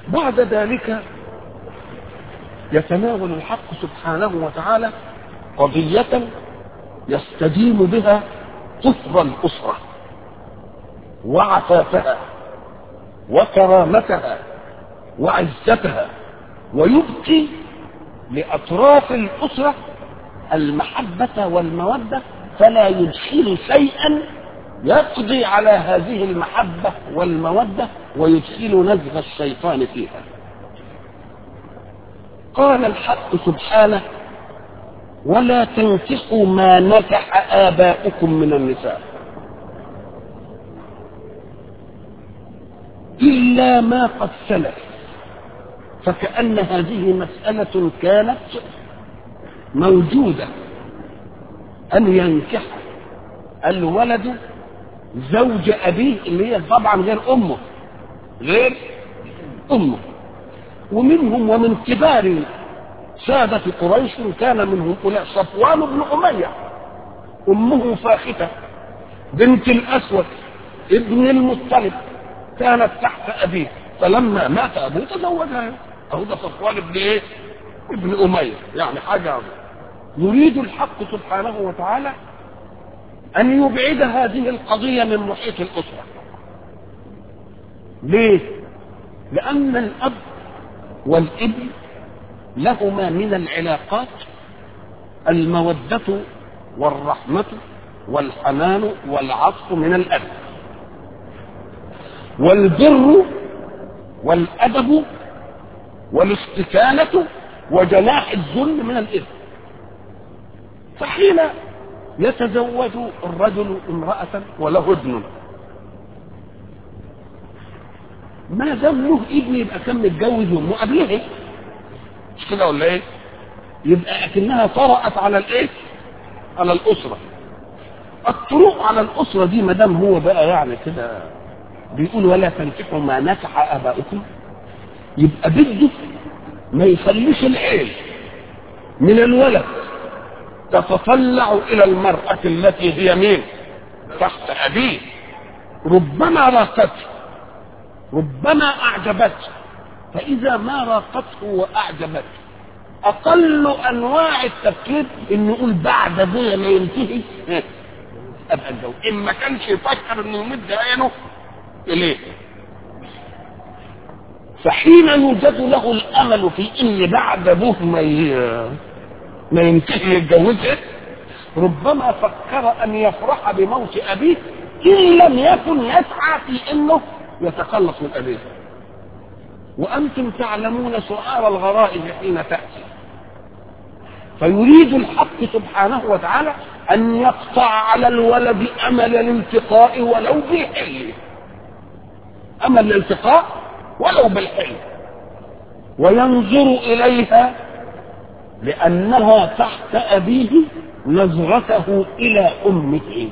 بعد ذلك يتناول الحق سبحانه وتعالى قضية يستدين بها كفر الأسرة وعفافها وكرامتها وعزتها ويبقي لأطراف الأسرة المحبة والمودة فلا يدخل شيئا يقضي على هذه المحبة والمودة ويدخل نزغ الشيطان فيها قال الحق سبحانه ولا تنكحوا ما نكح آباؤكم من النساء إلا ما قد سلف فكأن هذه مسألة كانت موجودة أن ينكح الولد زوج أبيه اللي هي طبعا غير أمه غير أمه ومنهم ومن كبار سادة قريش كان منهم أولئك صفوان بن أمية أمه فاختة بنت الأسود ابن المطلب كانت تحت أبيه فلما مات أبوه تزوجها أهو ده صفوان بن إيه؟ ابن أمية يعني حاجة عظيمة يريد الحق سبحانه وتعالى أن يبعد هذه القضية من محيط الأسرة ليه؟ لأن الأب والابن لهما من العلاقات المودة والرحمة والحنان والعطف من الأب والبر والأدب والاستكانة وجناح الذل من الإثم فحين يتزوج الرجل امرأة وله ابن ما دام له ابن يبقى كان متجوز امه قبلها مش كده ولا ايه؟ يبقى اكنها طرأت على الايه؟ على الاسره الطرق على الاسره دي ما دام هو بقى يعني كده بيقول ولا تنكحوا ما نكح اباؤكم يبقى بده ما يخليش العين من الولد تتطلع الى المرأة التي هي مين تحت ابيه ربما راقته ربما اعجبته فاذا ما راقته واعجبته اقل انواع التفكير انه يقول بعد ده ما ينتهي ابقى الجو ان ما كانش يفكر انه يمد عينه اليه فحين يوجد له الامل في ان بعد ابوه ما ما ينتهي يتجوزها ربما فكر ان يفرح بموت ابيه ان لم يكن يسعى في انه يتخلص من ابيه وانتم تعلمون سعار الغرائز حين تاتي فيريد الحق سبحانه وتعالى ان يقطع على الولد امل الالتقاء ولو بالحل امل الالتقاء ولو بالحل وينظر اليها لانها تحت ابيه نظرته الى امه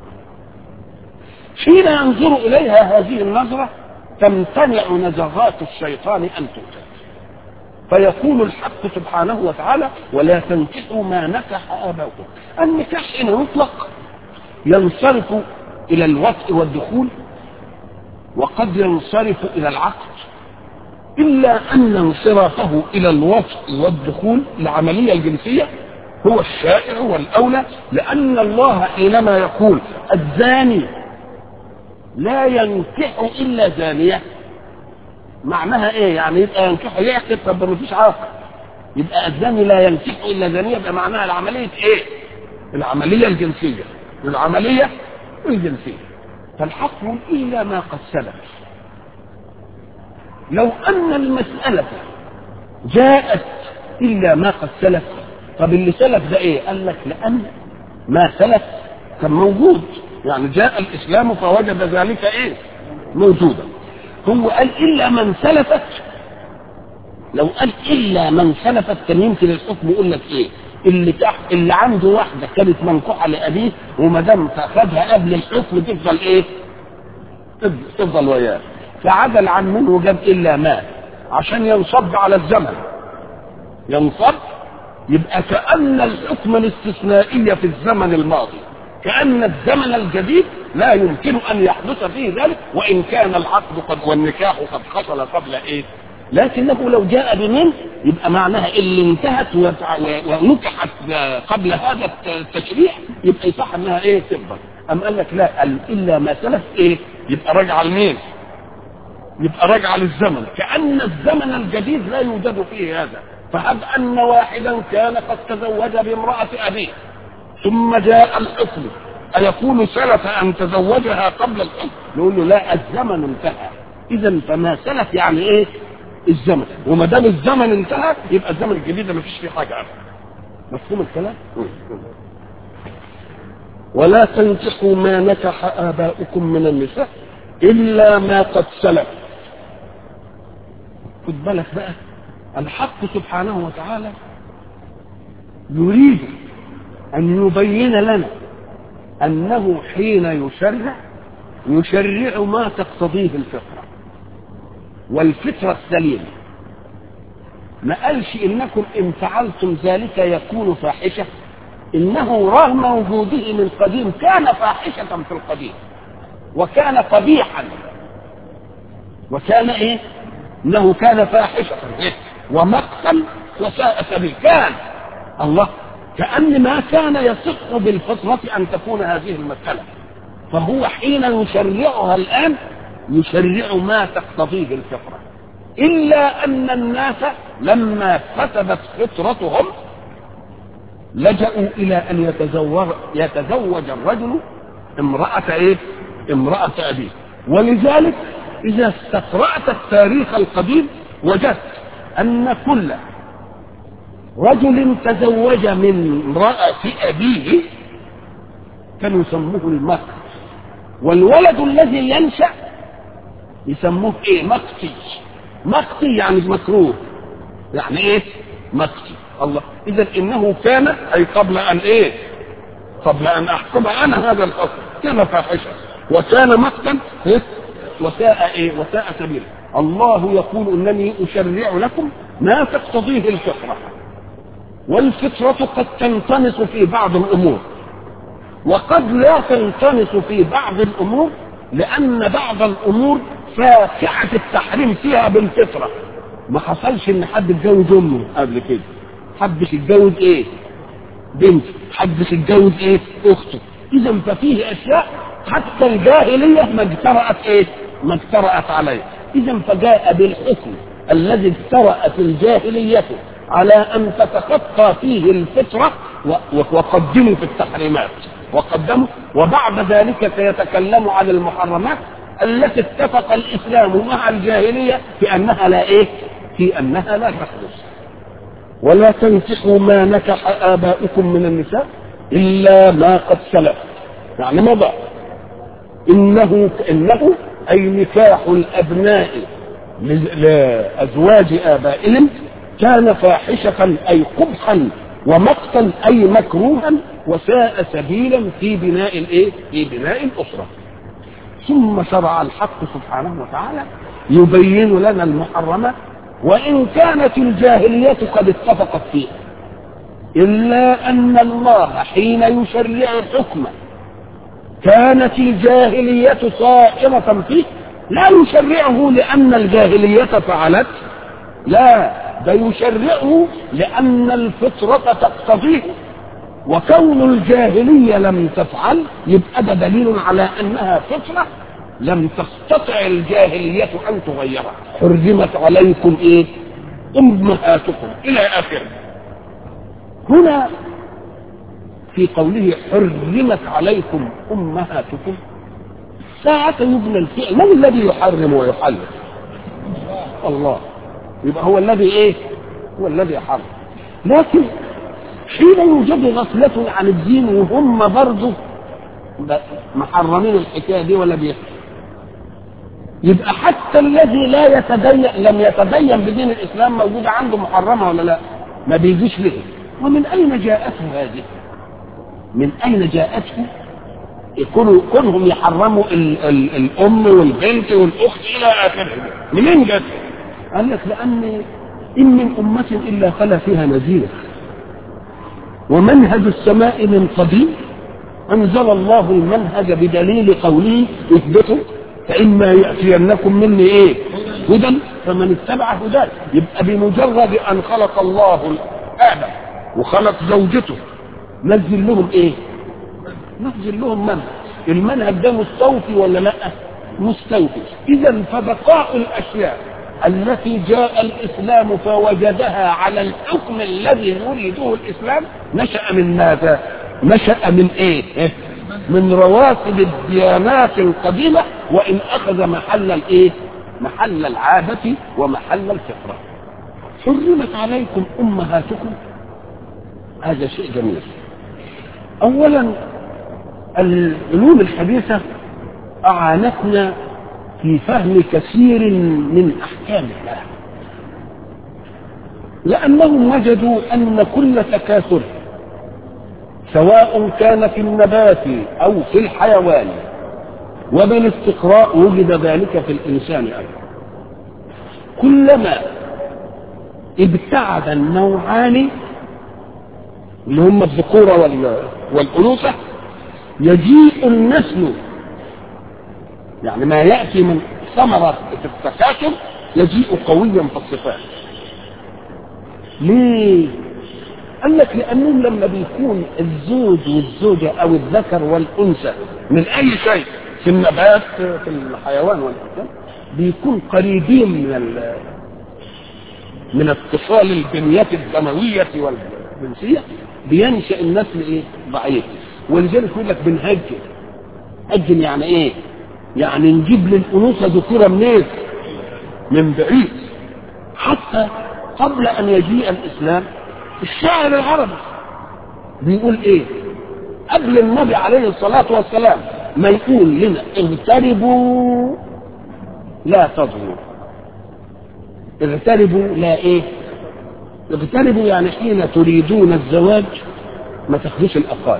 حين ينظر اليها هذه النظره تمتنع نزغات الشيطان ان توجد فيقول الحق سبحانه وتعالى ولا تنكحوا ما نكح اباؤكم النكاح ان يطلق ينصرف الى الوطء والدخول وقد ينصرف الى العقد الا ان انصرافه الى الوطء والدخول العمليه الجنسيه هو الشائع والاولى لان الله حينما يقول الزاني لا ينكح الا زانيه معناها ايه يعني يبقى ينكح يعقد طب ما فيش عاقل يبقى الزاني لا ينكح الا زانيه يبقى معناها العمليه ايه العمليه الجنسيه العمليه الجنسيه فالحق يقول الا ما قد سلف لو ان المساله جاءت الا ما قد سلف طب اللي سلف ده ايه قال لك لان ما سلف كان موجود يعني جاء الاسلام فوجد ذلك ايه موجودا هو قال الا من سلفت لو قال الا من سلفت كان يمكن الحكم يقول لك ايه اللي تحت اللي عنده واحده كانت منكوحه لابيه وما دام فاخذها قبل الحكم تفضل ايه؟ تفضل وياه فعدل عن منه وجاب الا ما عشان ينصب على الزمن ينصب يبقى كأن الحكم الاستثنائي في الزمن الماضي كأن الزمن الجديد لا يمكن أن يحدث فيه ذلك وإن كان العقد قد والنكاح قد حصل قبل إيه؟ لكنه لو جاء بمن يبقى معناها اللي انتهت وتع- و- ونكحت قبل هذا التشريع يبقى يصح انها ايه تفضل ام قال لك لا قال الا ما سلف ايه يبقى راجعه لمين يبقى راجعه للزمن كان الزمن الجديد لا يوجد فيه هذا فهب ان واحدا كان قد تزوج بامراه ابيه ثم جاء الحكم أيكون سلف أن تزوجها قبل الحكم؟ نقول له لا الزمن انتهى إذا فما سلف يعني إيه؟ الزمن وما دام الزمن انتهى يبقى الزمن الجديد ما فيش فيه حاجة أبدا مفهوم الكلام؟ ولا تنكحوا ما نكح آباؤكم من النساء إلا ما قد سلف خد بالك بقى الحق سبحانه وتعالى يريد أن يبين لنا أنه حين يشرع يشرع ما تقتضيه الفطرة والفطرة السليمة ما قالش إنكم إن فعلتم ذلك يكون فاحشة إنه رغم وجوده من قديم كان فاحشة في القديم وكان قبيحا وكان إيه؟ إنه كان فاحشة ومقتا وساء سبيل كان الله كأن ما كان يصح بالفطرة أن تكون هذه المسألة فهو حين يشرعها الآن يشرع ما تقتضيه الفطرة إلا أن الناس لما فسدت فطرتهم لجأوا إلى أن يتزوج يتزوج الرجل امرأة إيه؟ امرأة أبيه ولذلك إذا استقرأت التاريخ القديم وجدت أن كل رجل تزوج من امرأة أبيه كانوا يسموه المكر والولد الذي ينشأ يسموه ايه مقتي مقتي يعني مكروه يعني ايه مقتي الله اذا انه كان اي قبل ان ايه قبل ان احكم انا هذا الحكم كان فاحشا وكان مقتا إيه؟ وساء ايه وساء سبيلا الله يقول انني اشرع لكم ما تقتضيه الفطره والفطرة قد تنطمس في بعض الأمور وقد لا تنطمس في بعض الأمور لأن بعض الأمور فاقعة التحريم فيها بالفطرة ما حصلش إن حد اتجوز أمه قبل كده حدش يتجوز إيه بنت حدش يتجوز إيه أخته إذا ففيه أشياء حتى الجاهلية ما اجترأت إيه ما اجترأت عليه إذا فجاء بالحكم الذي اجترأت الجاهلية على ان تتخطى فيه الفطره وقدموا في التحريمات وقدموا وبعد ذلك سيتكلم عن المحرمات التي اتفق الاسلام مع الجاهليه في انها لا ايه؟ في انها لا تحدث. ولا تنكحوا ما نكح اباؤكم من النساء الا ما قد سلف. يعني مضى. انه انه اي نكاح الابناء لازواج ابائهم كان فاحشة أي قبحا ومقتا أي مكروها وساء سبيلا في بناء الإيه؟ في بناء الأسرة. ثم شرع الحق سبحانه وتعالى يبين لنا المحرمات وإن كانت الجاهلية قد اتفقت فيها. إلا أن الله حين يشرع حكما كانت الجاهلية صائرة فيه لا يشرعه لأن الجاهلية فعلت لا ده يشرعه لأن الفطرة تقتضيه وكون الجاهلية لم تفعل يبقى ده دليل على أنها فطرة لم تستطع الجاهلية أن تغيرها حرمت عليكم إيه أمهاتكم إلى آخره هنا في قوله حرمت عليكم أمهاتكم ساعة يبنى الفعل من الذي يحرم ويحلل الله يبقى هو الذي ايه هو الذي حرم لكن حين يوجد غفلة عن الدين وهم برضه محرمين الحكاية دي ولا بيحكي يبقى حتى الذي لا يتدين لم يتدين بدين الاسلام موجود عنده محرمه ولا لا؟ ما بيجيش ليه؟ ومن اين جاءته هذه؟ من اين جاءته؟ يكونوا كونهم يحرموا ال ال الام والبنت والاخت الى اخره منين جت؟ قال لك لان ان من امه الا خلا فيها نذير ومنهج السماء من قديم انزل الله المنهج بدليل قوله اثبتوا فاما ياتينكم مني ايه؟ هدى فمن اتبع هداه يبقى بمجرد ان خلق الله ادم وخلق زوجته نزل لهم ايه نزل لهم منهج المنهج ده مستوفي ولا لا مستوفي اذا فبقاء الاشياء التي جاء الاسلام فوجدها على الحكم الذي يريده الاسلام نشا من ماذا نشا من ايه من رواسب الديانات القديمه وان اخذ محل الايه محل العاده ومحل الفطره حرمت عليكم امهاتكم هذا شيء جميل اولا العلوم الحديثه اعانتنا في فهم كثير من احكام الله لانهم وجدوا ان كل تكاثر سواء كان في النبات او في الحيوان وبالاستقراء وجد ذلك في الانسان ايضا كلما ابتعد النوعان اللي هم الذكوره والانوثه يجيء النسل يعني ما ياتي من ثمره التكاثر يجيء قويا في الصفات ليه قال لك لانهم لما بيكون الزوج والزوجه او الذكر والانثى من اي شيء في النبات في الحيوان والانسان بيكون قريبين من من اتصال البنيات الدمويه والجنسيه بينشا النسل ايه ضعيف ولذلك يقول لك بنهجن هجن يعني ايه يعني نجيب للانوثه ذكوره منين من بعيد حتى قبل ان يجيء الاسلام الشاعر العربي بيقول ايه قبل النبي عليه الصلاة والسلام ما يقول لنا اغتربوا لا تضروا اغتربوا لا ايه اغتربوا يعني حين تريدون الزواج ما تاخدوش الاقارب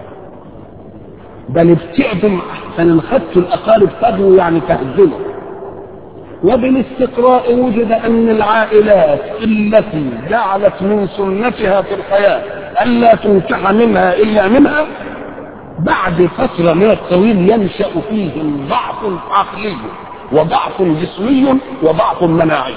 بل ابتعدوا احسن ان خدتوا الاقارب تغوا يعني تهزموا وبالاستقراء وجد ان العائلات التي جعلت من سنتها في الحياه الا تنكح منها الا منها بعد فتره من الطويل ينشا فيهم ضعف عقلي وضعف جسمي وضعف مناعي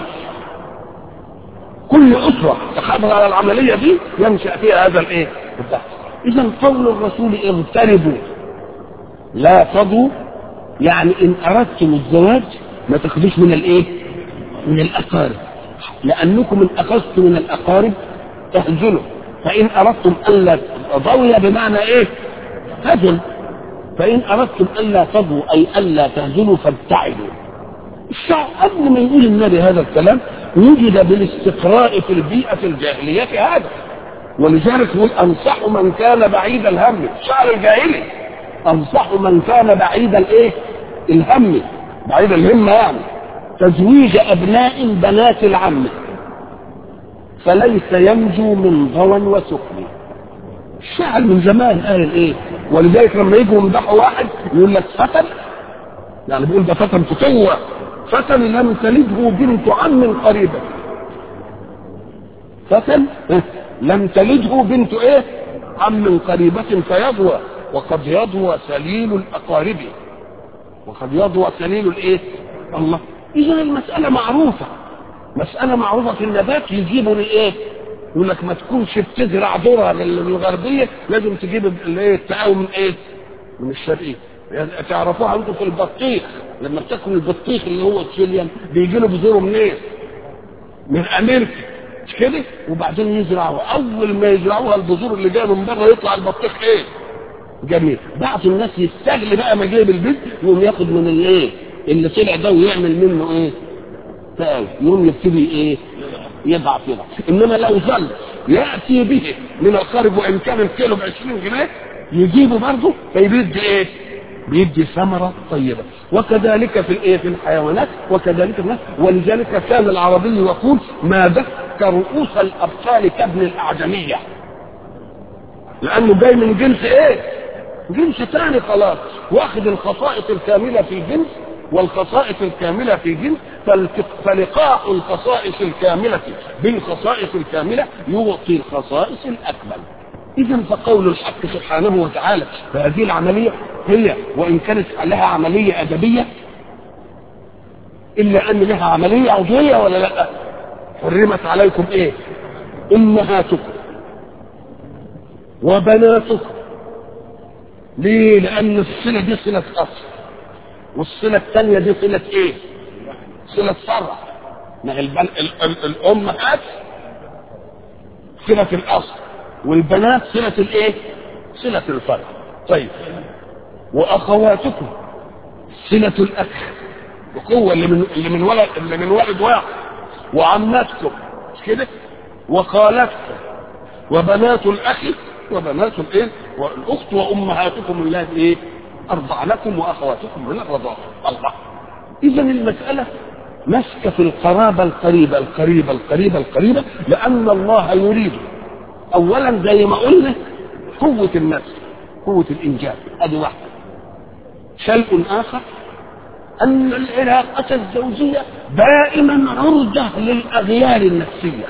كل اسره تحافظ على العمليه دي ينشا فيها هذا الايه الضعف اذا قول الرسول اغتربوا لا تضوا يعني ان اردتم الزواج ما تاخدوش من الايه من الاقارب لانكم ان اخذتم من الاقارب تهزلوا فان اردتم الا ضوي بمعنى ايه هزل فان اردتم الا تضوا اي الا تهزلوا فابتعدوا الشعب قبل ما يقول النبي هذا الكلام وجد بالاستقراء في البيئة الجاهلية هذا ولذلك يقول أنصح من كان بعيد الهم الشعر الجاهلي أنصح من كان بعيد الإيه؟ الهم بعيد الهمة يعني تزويج أبناء بنات العم فليس ينجو من ضوى وسكن الشاعر من زمان قال ايه ولذلك لما يجوا يمدحوا واحد يقول لك فتى يعني بيقول ده فتى فتوة فتى لم تلده بنت عم قريبة فتى لم تلده بنت ايه عم قريبة فيضوى وقد يضوى سليل الأقارب وقد يضوى سليل الايه الله اذا المسألة معروفة مسألة معروفة في النبات يجيبوا للايه يقول لك ما تكونش بتزرع ذره للغربيه لازم تجيب الايه التقاوي من ايه؟ من الشرقيه يعني تعرفوها انتم في البطيخ لما بتاكل البطيخ اللي هو الشيليان بيجي له بذوره منين؟ من امريكا مش كده؟ وبعدين يزرعوها اول ما يزرعوها البذور اللي جايه من بره يطلع البطيخ ايه؟ جميل بعض الناس يستغل بقى ما جايب البيت يقوم ياخد من الايه؟ اللي طلع ده ويعمل منه ايه؟ تقاوي يقوم يبتدي ايه؟ يضعف يضعف انما لو ظل ياتي به من القارب وان كان الكيلو ب 20 جنيه يجيبه برضه فيبيدي ايه؟ بيدي ثمره طيبه وكذلك في الايه في الحيوانات وكذلك في الناس ولذلك كان العربي يقول ما دك رؤوس الابطال كابن الاعجميه لانه جاي من جنس ايه؟ جنس ثاني خلاص واخد الخصائص الكامله في جنس والخصائص الكاملة في جنس فلقاء الخصائص الكاملة بالخصائص الكاملة يعطي الخصائص الأكمل إذا فقول الحق سبحانه وتعالى فهذه العملية هي وإن كانت لها عملية أدبية الا ان لها عمليه عضويه ولا لا حرمت عليكم ايه امهاتكم وبناتكم ليه لان الصله دي صله اصل والصله الثانيه دي صله ايه صله فرع ما هي البن... ال... ال... الامهات صله الاصل والبنات صله الايه صله الفرع طيب واخواتكم صله الاخ القوه اللي من اللي من ولد اللي من ولد واحد وعماتكم مش كده وخالاتكم وبنات الاخ وبنات الايه والاخت وامهاتكم اللاتي ايه ارضعنكم واخواتكم من الرضاعه الله اذا المساله ماسكه في القرابه القريبه القريبه القريبه القريبه لان الله يريد اولا زي ما قلنا قوه النفس قوه الانجاب ادي واحده شيء اخر ان العلاقه الزوجيه دائما عرضه للاغيار النفسيه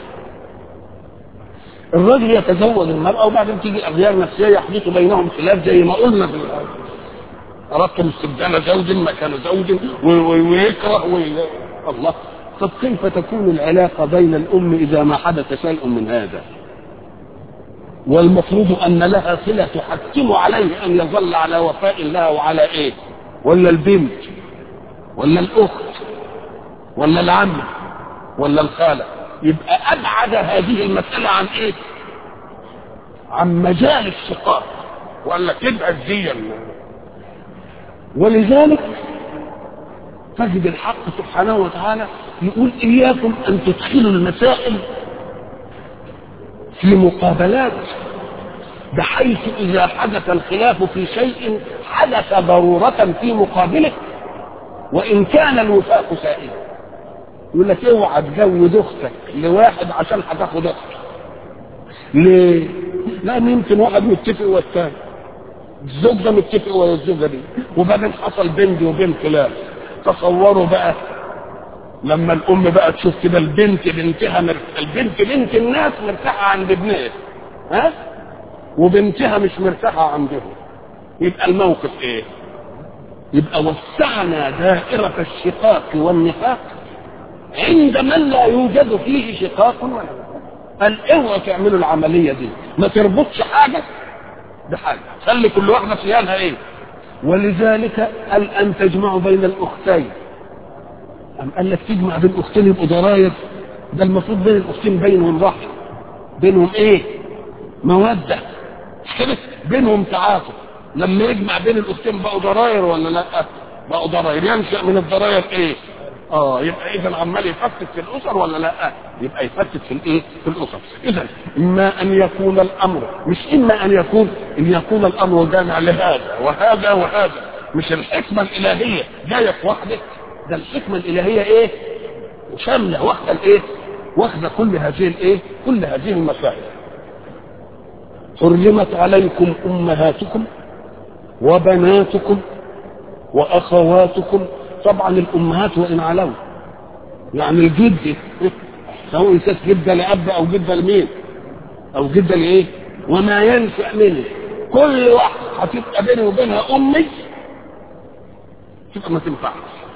الرجل يتزوج المرأة وبعدين تيجي أغيار نفسية يحدث بينهم خلاف زي ما قلنا في أردتم استبدال زوج مكان زوج ويكره وي... الله طب كيف تكون العلاقة بين الأم إذا ما حدث شيء من هذا والمفروض أن لها صلة تحتم عليه أن يظل على وفاء لها وعلى إيه ولا البنت ولا الأخت ولا العم ولا الخالة يبقى ابعد هذه المساله عن ايه عن مجال الشقاق ولا تبقى دي ولذلك تجد الحق سبحانه وتعالى يقول اياكم ان تدخلوا المسائل في مقابلات بحيث اذا حدث الخلاف في شيء حدث ضروره في مقابله وان كان الوفاق سائلا يقول لك اوعى تجوز اختك لواحد عشان هتاخد اختك ليه؟ لان يمكن واحد متفق والثاني الزوج ده متفق ولا الزوجه دي وبعدين حصل بنت وبين خلاف تصوروا بقى لما الام بقى تشوف كده البنت بنتها مرت... البنت بنت الناس مرتاحه عند ابنها ها وبنتها مش مرتاحه عندهم يبقى الموقف ايه؟ يبقى وسعنا دائرة الشقاق والنفاق عند من لا يوجد فيه شقاق ولا قال اوعوا تعملوا العملية دي ما تربطش حاجة بحاجة خلي كل واحدة صيانها ايه ولذلك قال ان تجمعوا بين الاختين أم قال لك تجمع بين اختين يبقوا ضراير ده المفروض بين الاختين بينهم رحمة بينهم ايه مودة مش كده بينهم تعاطف لما يجمع بين الاختين بقوا ضراير ولا لا بقوا ضراير ينشأ من الضراير ايه اه يبقى اذا عمال يفتت في الاسر ولا لا يبقى يفتت في الايه في الاسر اذا اما ان يكون الامر مش اما ان يكون ان يكون الامر جامع لهذا وهذا وهذا مش الحكمه الالهيه جايه في وحده ده الحكمه الالهيه ايه شامله واخده الايه واخده كل هذه الايه كل هذه المسائل حرمت عليكم امهاتكم وبناتكم واخواتكم طبعا الامهات وان علوا يعني الجد سواء كانت جده لاب او جده لمين او جده لايه وما ينفع منه كل واحد هتبقى بيني وبينها امي تبقى ما تنفعش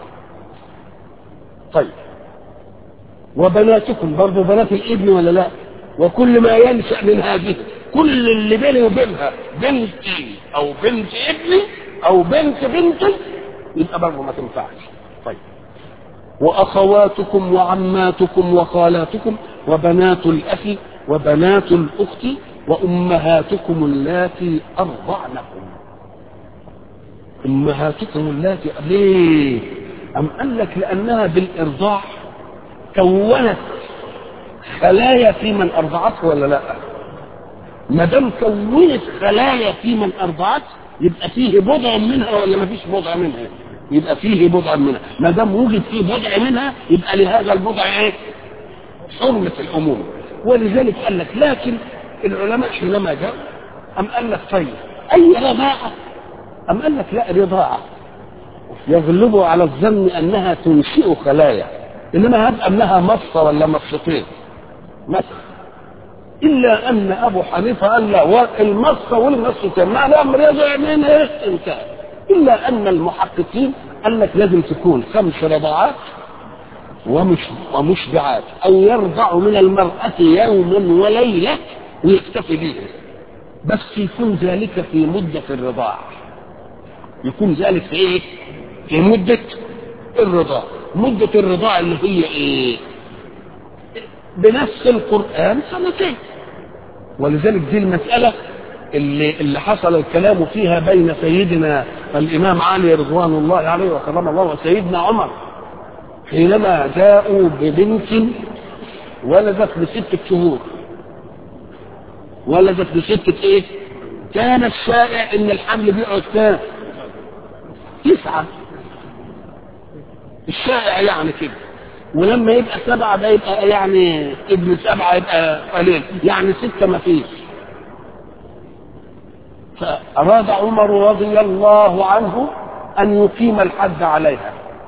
طيب وبناتكم برضه بنات الابن ولا لا وكل ما ينشا من هذه كل اللي بيني وبينها بنتي او بنت ابني او بنت بنتي يبقى برضه ما تنفعش طيب واخواتكم وعماتكم وخالاتكم وبنات الاخ وبنات الاخت وامهاتكم اللاتي ارضعنكم امهاتكم اللاتي ليه ام قال لك لانها بالارضاع كونت خلايا في من ارضعته ولا لا ما دام كونت خلايا في من ارضعته يبقى فيه بضع منها ولا ما فيش بضع منها يبقى فيه بضع منها ما دام وجد فيه بضع منها يبقى لهذا البضع ايه حرمة الأمور ولذلك قال لك لكن العلماء حينما جاءوا أم قال لك طيب أي رضاعة أم قال لك لا رضاعة يغلب على الظن أنها تنشئ خلايا إنما هب أنها مصة ولا مصتين مثلا إلا أن أبو حنيفة قال لا المصة والمصتين ما دام رضع من انتهى إلا أن المحققين قال لك لازم تكون خمس رضاعات ومش ومشبعات او يرضع من المرأة يوما وليلة ويكتفي به بس يكون ذلك في مدة الرضاع يكون ذلك في ايه في مدة الرضاع مدة الرضاع اللي هي ايه بنفس القرآن سنتين ولذلك دي المسألة اللي, اللي حصل الكلام فيها بين سيدنا الإمام علي رضوان الله عليه وكرم الله وسيدنا عمر حينما جاءوا ببنت ولدت لستة شهور ولدت لستة ايه كان الشائع ان الحمل بيقعد كام تسعة الشائع يعني كده ولما يبقى سبعة ده يبقى يعني ابن سبعة يبقى قليل يعني ستة ما فيش فأراد عمر رضي الله عنه أن يقيم الحد عليها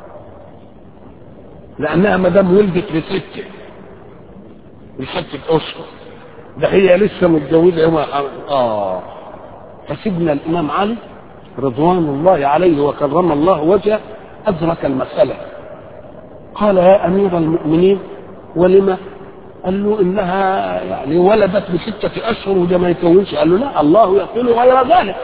لأنها ما دام ولدت لستة لستة أشهر ده هي لسه متجوزة يوم آه فسيدنا الإمام علي رضوان الله عليه وكرم الله وجهه أدرك المسألة قال يا أمير المؤمنين ولما قال له إنها يعني ولدت بستة أشهر وده ما يكونش قال له لا الله يقول غير ذلك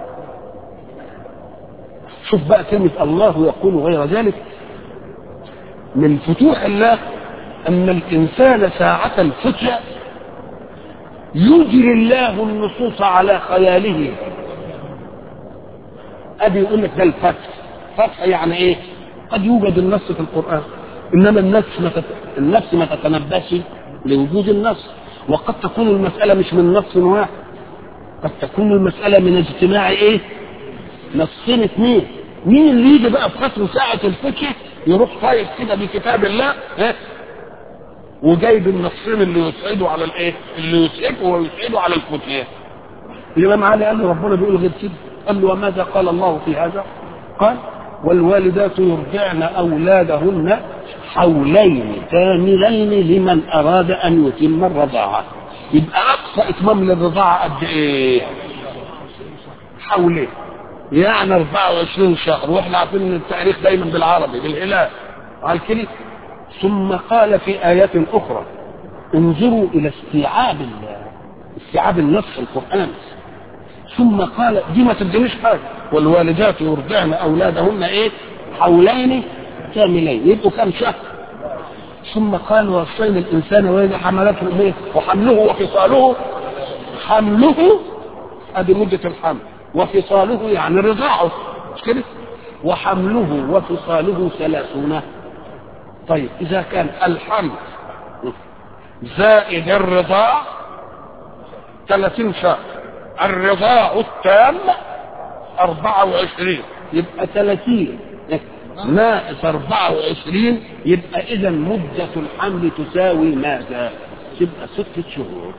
شوف بقى كلمة الله يقول غير ذلك من فتوح الله أن الإنسان ساعة الفتية يجري الله النصوص على خياله ادي يقول لك ده الفتح فتح يعني ايه قد يوجد النص في القران انما النفس ما تت... النفس ما تتنبأش لوجود النص وقد تكون المساله مش من نص واحد قد تكون المساله من اجتماع ايه نصين اثنين مين اللي يجي بقى في فتره ساعه الفتح يروح طايف كده بكتاب الله ها وجايب النصين اللي يسعدوا على الايه اللي يسعدوا ويسعدوا على الفتيان الامام علي قال له ربنا بيقول غير كده قال له وماذا قال الله في هذا قال والوالدات يرضعن اولادهن حولين كاملين لمن اراد ان يتم الرضاعه يبقى اقصى اتمام للرضاعه قد ايه حولين يعني 24 شهر واحنا عارفين ان التاريخ دايما بالعربي بالهلال قال كده ثم قال في آيات أخرى انظروا إلى استيعاب استيعاب النص القرآن ثم قال دي ما تدينيش حاجة والوالدات يرضعن أولادهن إيه حولين كاملين يبقوا كم شهر ثم قال وصينا الإنسان وإذا حملته إيه وحمله وفصاله حمله أدي مدة الحمل وفصاله يعني رضاعه مش كده وحمله وفصاله ثلاثون طيب إذا كان الحمل زائد الرضاع 30 شهر الرضاع التام 24 يبقى 30 ناقص 24 يبقى إذا مدة الحمل تساوي ماذا؟ تبقى ستة شهور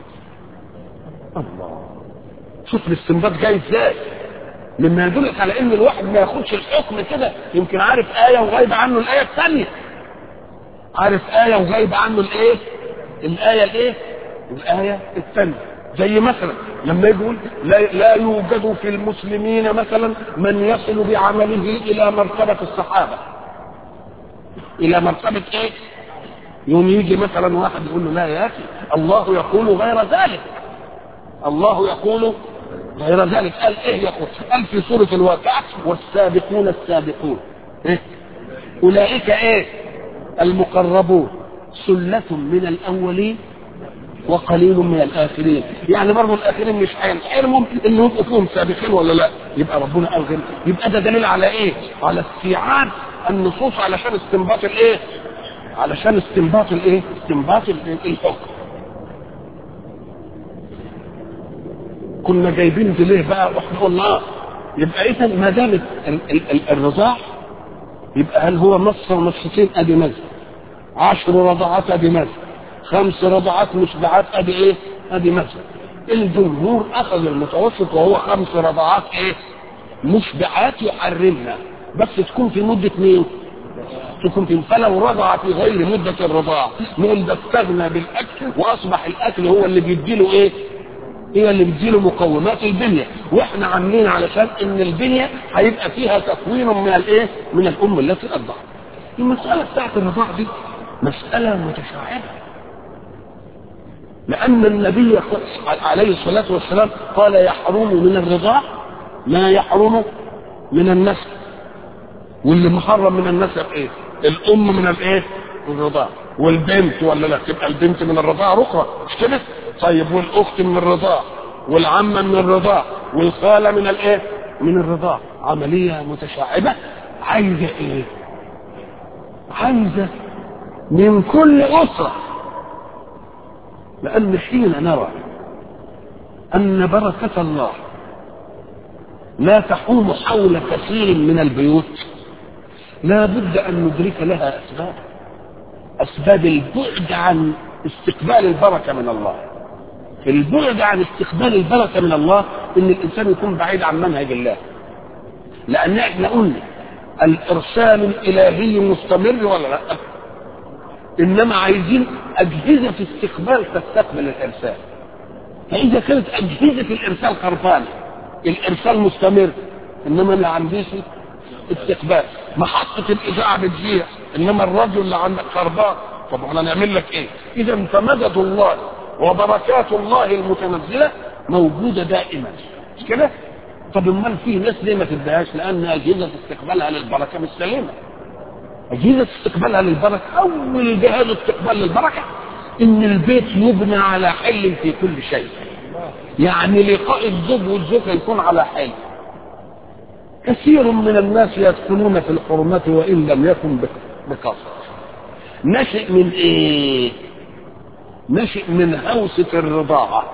الله شوف الاستنباط جاي ازاي مما يدلك على ان الواحد ما ياخدش الحكم كده يمكن عارف ايه وغايب عنه الايه الثانيه عارف آية وغايب عنه الإيه؟ الآية الإيه؟ الآية الثانية زي مثلا لما يقول لا, لا يوجد في المسلمين مثلا من يصل بعمله إلى مرتبة الصحابة إلى مرتبة إيه؟ يوم يجي مثلا واحد يقول له لا يا أخي الله يقول غير ذلك الله يقول غير ذلك قال إيه يقول؟ قال في سورة الواقعة والسابقون السابقون إيه؟ أولئك إيه؟ المقربون سلة من الأولين وقليل من الآخرين يعني برضه الآخرين مش هينحرموا إن يبقوا فيهم سابقين ولا لا يبقى ربنا قال غير يبقى ده دليل على إيه على استيعاب النصوص علشان استنباط الإيه علشان استنباط الإيه استنباط الحكم كنا جايبين دي ليه بقى واحنا قلنا يبقى اذا ما دام الرضاع يبقى هل هو نص ونصتين ادي مذهب عشر رضعات ادي مذهب خمس رضعات مشبعات ادي ايه ادي مذهب الجمهور اخذ المتوسط وهو خمس رضعات ايه مشبعات يحرمها بس تكون في مدة مين تكون في فلو رضع في غير مدة الرضاعة نقول ده استغنى بالاكل واصبح الاكل هو اللي بيديله ايه هي اللي بتديله مقومات البنية واحنا عاملين علشان ان البنية هيبقى فيها تكوين من الايه من الام التي ارضعت المسألة بتاعت الرضاع دي مسألة متشعبة لأن النبي عليه الصلاة والسلام قال يحرم من الرضاع ما يحرم من النسب واللي محرم من النسب ايه؟ الأم من الايه؟ من الرضاع والبنت ولا لا تبقى البنت من الرضاعة أخرى مش كده؟ طيب والأخت من الرضاع والعمة من الرضاع والخالة من الايه؟ من الرضاع عملية متشعبة عايزة ايه؟ عايزة من كل أسرة لأن حين نرى أن بركة الله لا تحوم حول كثير من البيوت لا بد أن ندرك لها أسباب أسباب البعد عن استقبال البركة من الله البعد عن استقبال البركة من الله إن الإنسان يكون بعيد عن منهج الله لأن احنا قلنا الإرسال الإلهي مستمر ولا لا؟ إنما عايزين أجهزة استقبال تستقبل الإرسال فإذا كانت أجهزة الإرسال خربانة الإرسال مستمر إنما اللي عنديش استقبال محطة الإذاعة بتذيع إنما الراديو اللي عندك خربان طب احنا نعمل لك إيه؟ إذا فمدد الله وبركات الله المتنزلة موجودة دائما مش كده؟ طب امال في ناس ليه ما تديهاش؟ لأن أجهزة استقبالها للبركة مش سليمة أجهزة استقبالها للبركة أول جهاز استقبال للبركة إن البيت يبنى على حل في كل شيء يعني لقاء الزوج والزوجة يكون على حل كثير من الناس يدخلون في الحرمة وإن لم يكن بقصد نشئ من إيه؟ نشئ من هوسة الرضاعة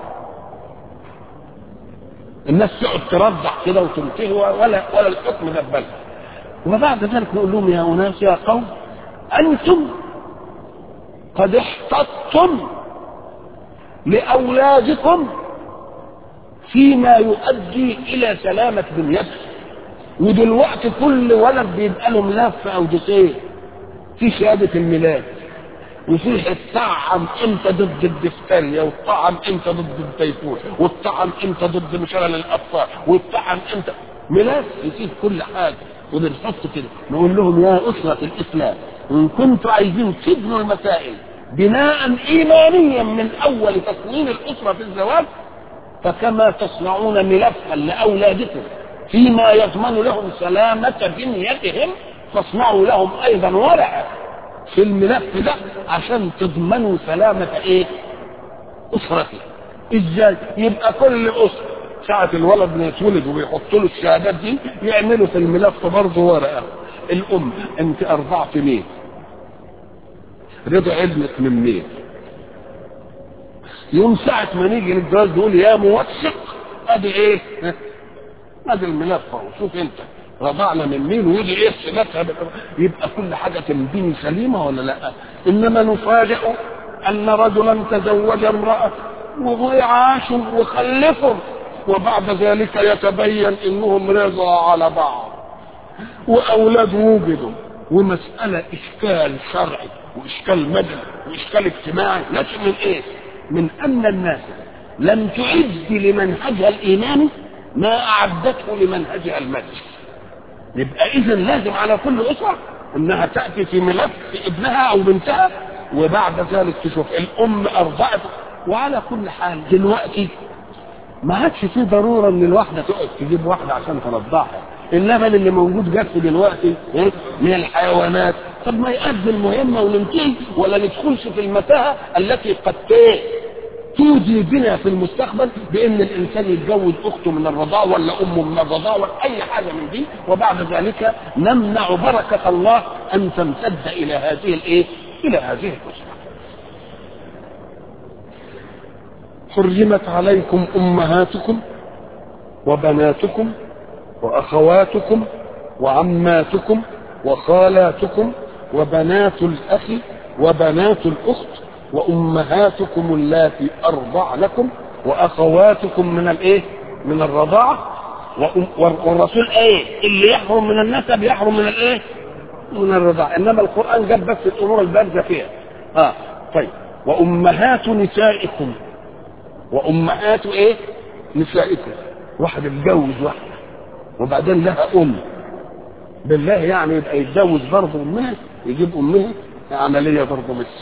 الناس تقعد ترضع كده وتنتهي ولا ولا الحكم ده بالها وبعد ذلك نقول لهم يا أناس يا قوم أنتم قد احتطتم لأولادكم فيما يؤدي إلى سلامة دنيتهم ودلوقتي كل ولد بيبقى له ملف أو دوسيه في شهادة الميلاد وفي الطعم امتى ضد الدفتريا والطعم امتى ضد التيفون والطعم امتى ضد مشلل الاطفال والطعم امتى ملف يسيب كل حاجه وبنحط كده نقول لهم يا أسرة الإسلام إن كنتوا عايزين تبنوا المسائل بناء إيمانيا من أول تصميم الأسرة في الزواج فكما تصنعون ملفا لأولادكم فيما يضمن لهم سلامة بنيتهم فاصنعوا لهم أيضا ورقة في الملف ده عشان تضمنوا سلامة إيه؟ أسرتهم إزاي؟ يبقى كل أسرة ساعة الولد ما يتولد وبيحطوا له الشهادات دي يعملوا في الملف برضه ورقة الأم أنت أرضعت مين؟ رضا ابنك من مين؟ يوم ساعة ما نيجي للجواز نقول يا موثق ادي ايه؟ ادي الملف اهو شوف انت رضعنا من مين ويجي ايه صلتها يبقى كل حاجة تنبني سليمة ولا لا؟ انما نفاجئ ان رجلا تزوج امرأة وعاشوا وخلفوا وبعد ذلك يتبين انهم رضا على بعض واولاد وجدوا ومسألة اشكال شرعي واشكال مدني واشكال اجتماعي ناتج من ايه؟ من ان الناس لم تعد لمنهجها الايماني ما اعدته لمنهجها المادي يبقى اذا لازم على كل اسره انها تاتي في ملف ابنها او بنتها وبعد ذلك تشوف الام ارضعت وعلى كل حال دلوقتي ما عادش في ضروره ان الواحده تقعد تجيب واحده عشان ترضعها اللبن اللي موجود جاف دلوقتي من الحيوانات طب ما يؤدي المهمه وننتهي ولا ندخلش في المتاهه التي قد تودي بنا في المستقبل بان الانسان يتجوز اخته من الرضاعه ولا امه من الرضاعه ولا اي حاجه من دي وبعد ذلك نمنع بركه الله ان تمتد الى هذه الايه؟ الى هذه الاسره. حرمت عليكم امهاتكم وبناتكم واخواتكم وعماتكم وخالاتكم وبنات الاخ وبنات الاخت وامهاتكم اللاتي ارضعنكم واخواتكم من الايه من الرضاعه والرسول ايه اللي يحرم من النسب يحرم من الايه من الرضاعه انما القران جاب بس الامور البارزه فيها اه طيب وامهات نسائكم وامهات ايه نسائكم واحد اتجوز واحده وبعدين لها ام بالله يعني يبقى يتجوز برضه امها يجيب امه عمليه برضه مش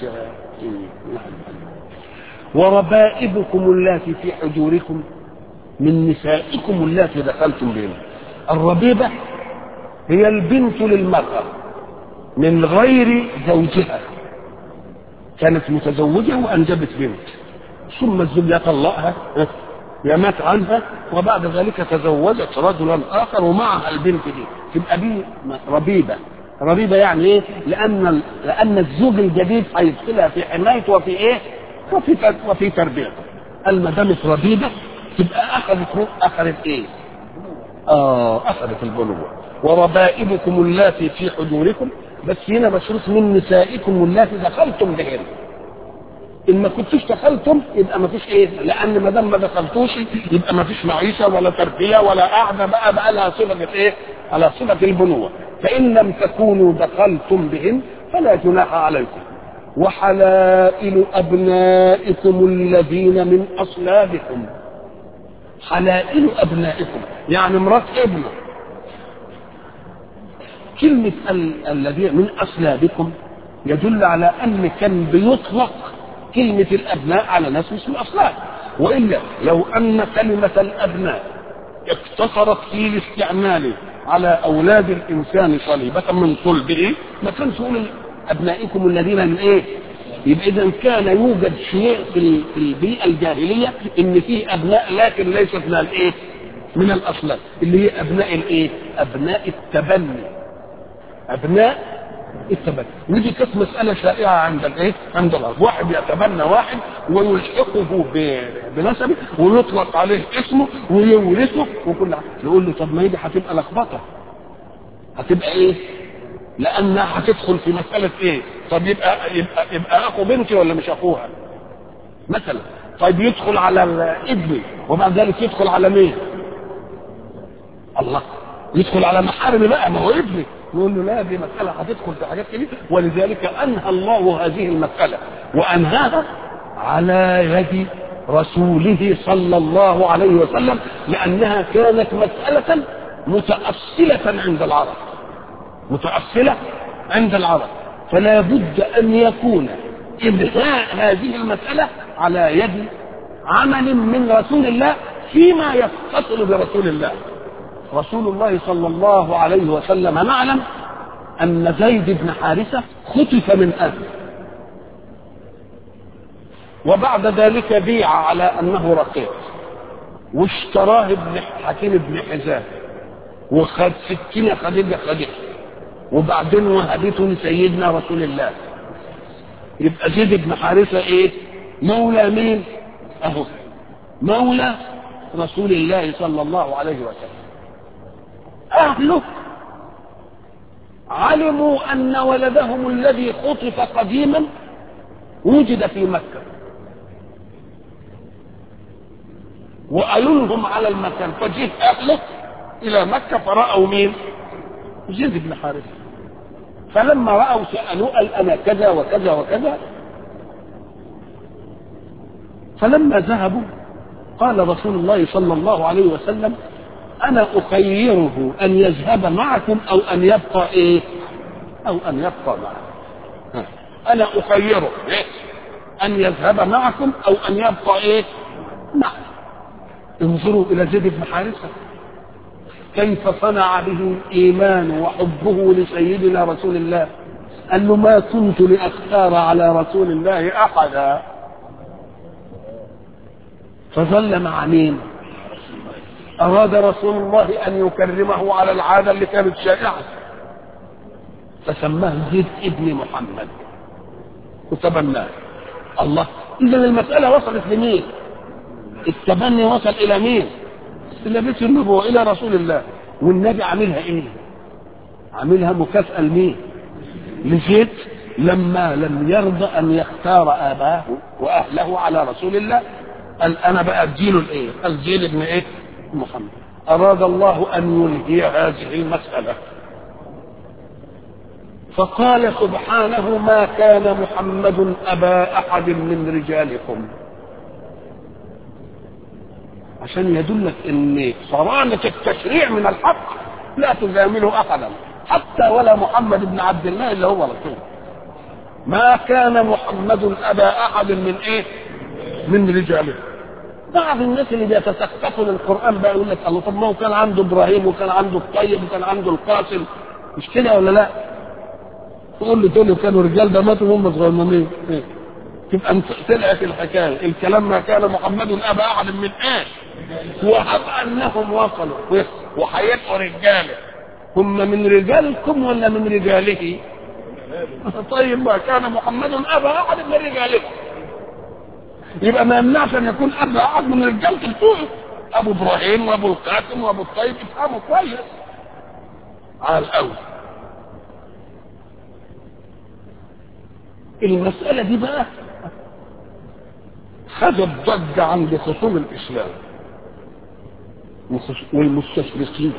وربائبكم اللاتي في حجوركم من نسائكم اللاتي دخلتم بهن الربيبه هي البنت للمراه من غير زوجها كانت متزوجه وانجبت بنت ثم الزوج يطلقها يا مات عنها وبعد ذلك تزوجت رجلا اخر ومعها البنت دي تبقى دي ربيبه ربيبه يعني ايه؟ لان لان الزوج الجديد هيدخلها في حمايته وفي ايه؟ وفي وفي تربيته. قال ما دامت ربيبه تبقى اخذت اخذت ايه؟ اه اخذت البنوه وربائبكم اللاتي في حجوركم بس هنا مشروط من نسائكم اللاتي دخلتم بهن ان ما كنتوش دخلتم يبقى ما فيش ايه لان ما دام ما دخلتوش يبقى ما فيش معيشه ولا تربيه ولا قاعده بقى بقى لها صفه ايه على صفه البنوه فان لم تكونوا دخلتم بهن فلا جناح عليكم وحلائل ابنائكم الذين من اصلابكم حلائل ابنائكم يعني مرات ابنه كلمة الذين من أصلابكم يدل على أن كان بيطلق كلمة الأبناء على ناس مش من أصلاب وإلا لو أن كلمة الأبناء اقتصرت في الاستعمال على أولاد الإنسان صليبة من صلبه ما كانش يقول أبنائكم الذين من إيه؟ يبقى إذا كان يوجد شيء في في البيئة الجاهلية إن في أبناء لكن ليست من الإيه؟ من الأصلاب اللي هي أبناء الإيه؟ أبناء التبني ابناء التبني ودي كانت مساله شائعه عند الايه؟ عند الارض واحد يتبنى واحد ويلحقه بنسبه ويطلق عليه اسمه ويورثه وكل حاجه نقول له طب ما هي دي هتبقى لخبطه هتبقى ايه؟ لانها هتدخل في مساله ايه؟ طب يبقى يبقى يبقى اخو بنتي ولا مش اخوها؟ مثلا طيب يدخل على ابني وبعد ذلك يدخل على مين؟ الله يدخل على محارمي بقى ما هو ابني نقول له لا دي مسألة هتدخل في حاجات كتير ولذلك أنهى الله هذه المسألة وأنهاها على يد رسوله صلى الله عليه وسلم لأنها كانت مسألة متأصلة عند العرب متأصلة عند العرب فلا بد أن يكون إنهاء هذه المسألة على يد عمل من رسول الله فيما يتصل برسول الله رسول الله صلى الله عليه وسلم نعلم أن زيد بن حارثة خطف من أهله وبعد ذلك بيع على أنه رقيق واشتراه ابن حكيم بن حزام وخد سكينة خديجة خديجة وبعدين وهبته لسيدنا رسول الله يبقى زيد بن حارثة ايه مولى مين اهو مولى رسول الله صلى الله عليه وسلم أهله علموا أن ولدهم الذي خطف قديما وجد في مكة وقالوا لهم على المكان فجه أهله إلى مكة فرأوا مين؟ زيد بن حارثة فلما رأوا سألوه قال أنا كذا وكذا وكذا فلما ذهبوا قال رسول الله صلى الله عليه وسلم انا اخيره ان يذهب معكم او ان يبقى ايه او ان يبقى معكم انا اخيره إيه؟ ان يذهب معكم او ان يبقى ايه معكم انظروا الى زيد بن حارثه كيف صنع به الايمان وحبه لسيدنا رسول الله قال له ما كنت لاختار على رسول الله احدا فظل مع مين أراد رسول الله أن يكرمه على العادة اللي كانت شائعة فسماه زيد ابن محمد وتبناه الله إذا المسألة وصلت لمين؟ التبني وصل إلى مين؟ إلى بيت النبوة إلى رسول الله والنبي عاملها إيه؟ عاملها مكافأة لمين؟ لزيد لما لم يرضى أن يختار آباه وأهله على رسول الله قال أنا بقى أديله الإيه؟ قال زيد ابن إيه؟ محمد أراد الله أن ينهي هذه المسألة فقال سبحانه ما كان محمد أبا أحد من رجالكم عشان يدلك ان صرامة التشريع من الحق لا تزامله احدا حتى ولا محمد بن عبد الله اللي هو رسول ما كان محمد ابا احد من ايه من رجاله بعض الناس اللي بيتسقطوا للقران بقى يقول لك الله طب ما هو كان عنده ابراهيم وكان عنده الطيب وكان عنده القاسم مش كده ولا لا؟ تقول لي دول كانوا رجال ده ماتوا وهم صغيرين إيه؟ تبقى طلعت الحكايه الكلام ما كان محمد ابا احد من ايه وحق انهم وصلوا وهيبقوا رجاله هم من رجالكم ولا من رجاله؟ طيب ما كان محمد ابا احد من رجالكم يبقى ما يمنعش ان يكون ابا احد من رجالة بتوعه ابو ابراهيم وابو القاسم وابو الطيب افهموا كويس على الاول المسألة دي بقى خدت ضجة عند خصوم الإسلام والمستشرقين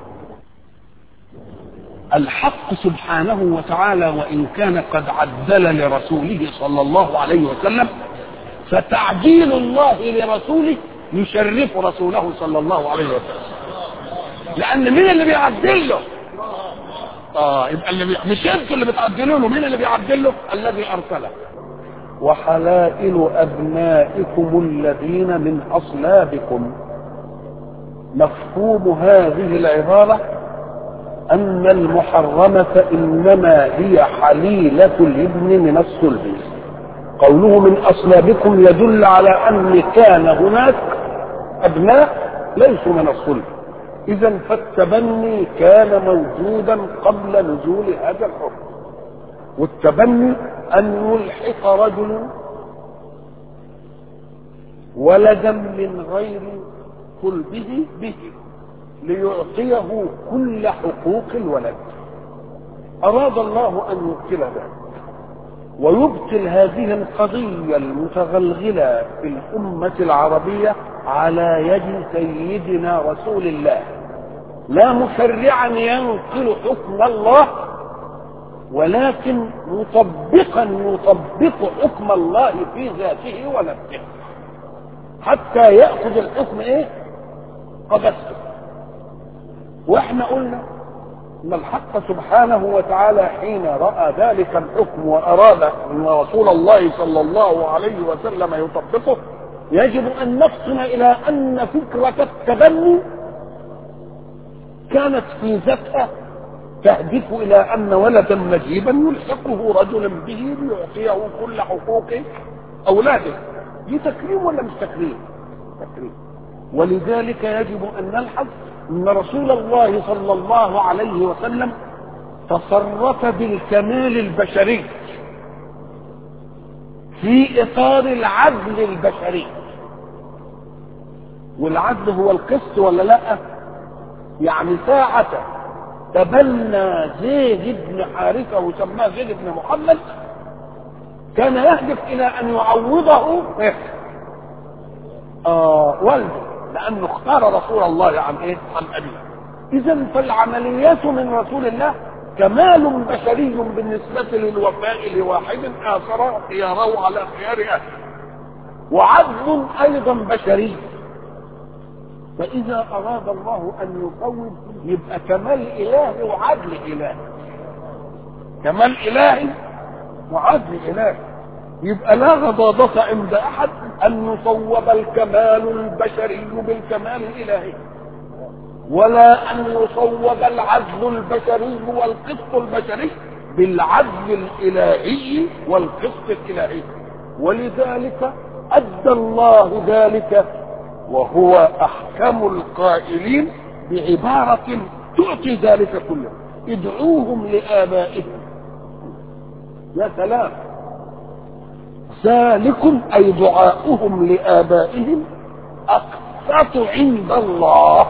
الحق سبحانه وتعالى وإن كان قد عدل لرسوله صلى الله عليه وسلم فتعديل الله لرسوله يشرف رسوله صلى الله عليه وسلم لأن مين اللي بيعدل له؟ اه يبقى اللي بي... مش انتوا اللي بتعدلوا له مين اللي بيعدل له؟ الذي ارسله وحلائل ابنائكم الذين من اصلابكم مفهوم هذه العباره ان المحرمه انما هي حليله الابن من الصلب قوله من اصلابكم يدل على ان كان هناك ابناء ليسوا من الصلب اذا فالتبني كان موجودا قبل نزول هذا الحكم والتبني ان يلحق رجل ولدا من غير صلبه به ليعطيه كل حقوق الولد اراد الله ان يبطل ذلك ويبطل هذه القضية المتغلغلة في الأمة العربية على يد سيدنا رسول الله لا مشرعا ينقل حكم الله ولكن مطبقا يطبق حكم الله في ذاته ونفسه حتى ياخذ الحكم ايه قبسته واحنا قلنا ان الحق سبحانه وتعالى حين راى ذلك الحكم واراد ان رسول الله صلى الله عليه وسلم يطبقه يجب ان نفصل الى ان فكره التبني كانت في ذاتها تهدف الى ان ولدا نجيبا يلحقه رجل به ليعطيه كل حقوق اولاده دي تكريم ولا مش تكريم تكريم ولذلك يجب ان نلحظ ان رسول الله صلى الله عليه وسلم تصرف بالكمال البشري في اطار العدل البشري والعدل هو القسط ولا لا يعني ساعة تبنى زيد بن حارثة وسماه زيد بن محمد كان يهدف الى ان يعوضه آه والده لانه اختار رسول الله عن ايه عن ابيه اذا فالعمليات من رسول الله كمال بشري بالنسبة للوفاء لواحد آثر خياره على خيار أهله وعدل أيضا بشري فإذا أراد الله أن يقوم يبقى كمال إلهي وعدل إلهي كمال إلهي وعدل إلهي يبقى لا غضاضة عند أحد أن يصوب الكمال البشري بالكمال الإلهي ولا أن يصوب العدل البشري والقسط البشري بالعدل الإلهي والقسط الإلهي ولذلك أدى الله ذلك وهو أحكم القائلين بعبارة تعطي ذلك كله ادعوهم لآبائهم يا سلام ذلكم أي دعاؤهم لآبائهم أقسط عند الله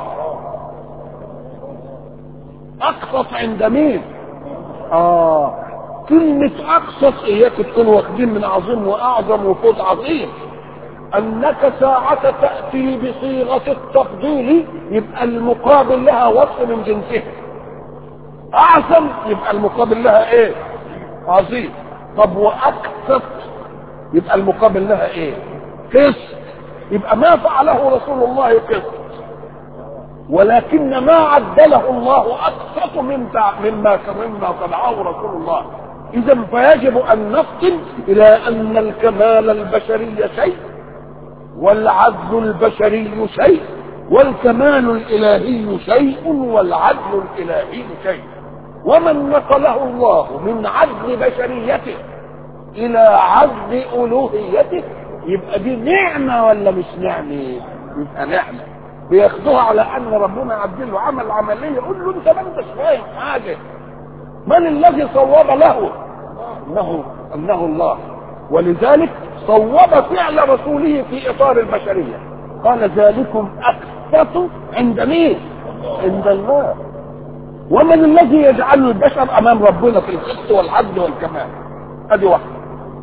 أقسط عند مين؟ آه كلمة أقسط إياك تكونوا واخدين من عظيم وأعظم وفوز عظيم أنك ساعة تأتي بصيغة التفضيل يبقى المقابل لها وصف من جنسها أعظم يبقى المقابل لها إيه؟ عظيم طب وأقسط يبقى المقابل لها إيه؟ قسط يبقى ما فعله رسول الله قسط ولكن ما عدله الله اقسط من مما مما صنعه رسول الله اذا فيجب ان نفطن الى ان الكمال البشري شيء والعدل البشري شيء والكمال الالهي شيء والعدل الالهي شيء ومن نقله الله من عدل بشريته الى عدل الوهيته يبقى دي نعمه ولا مش نعمه يبقى نعمه بياخدوها على ان ربنا عدل له عمل عمليه يقول له انت ما انتش فاهم حاجه من الذي صوب له انه انه الله ولذلك صوب فعل رسوله في اطار البشريه قال ذلكم اقسط عند مين عند الله ومن الذي يجعل البشر امام ربنا في القسط والعدل والكمال ادي واحده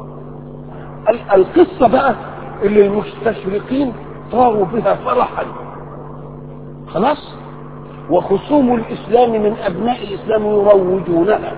القصه بقى اللي المستشرقين طاروا بها فرحا خلاص وخصوم الاسلام من ابناء الاسلام يروجونها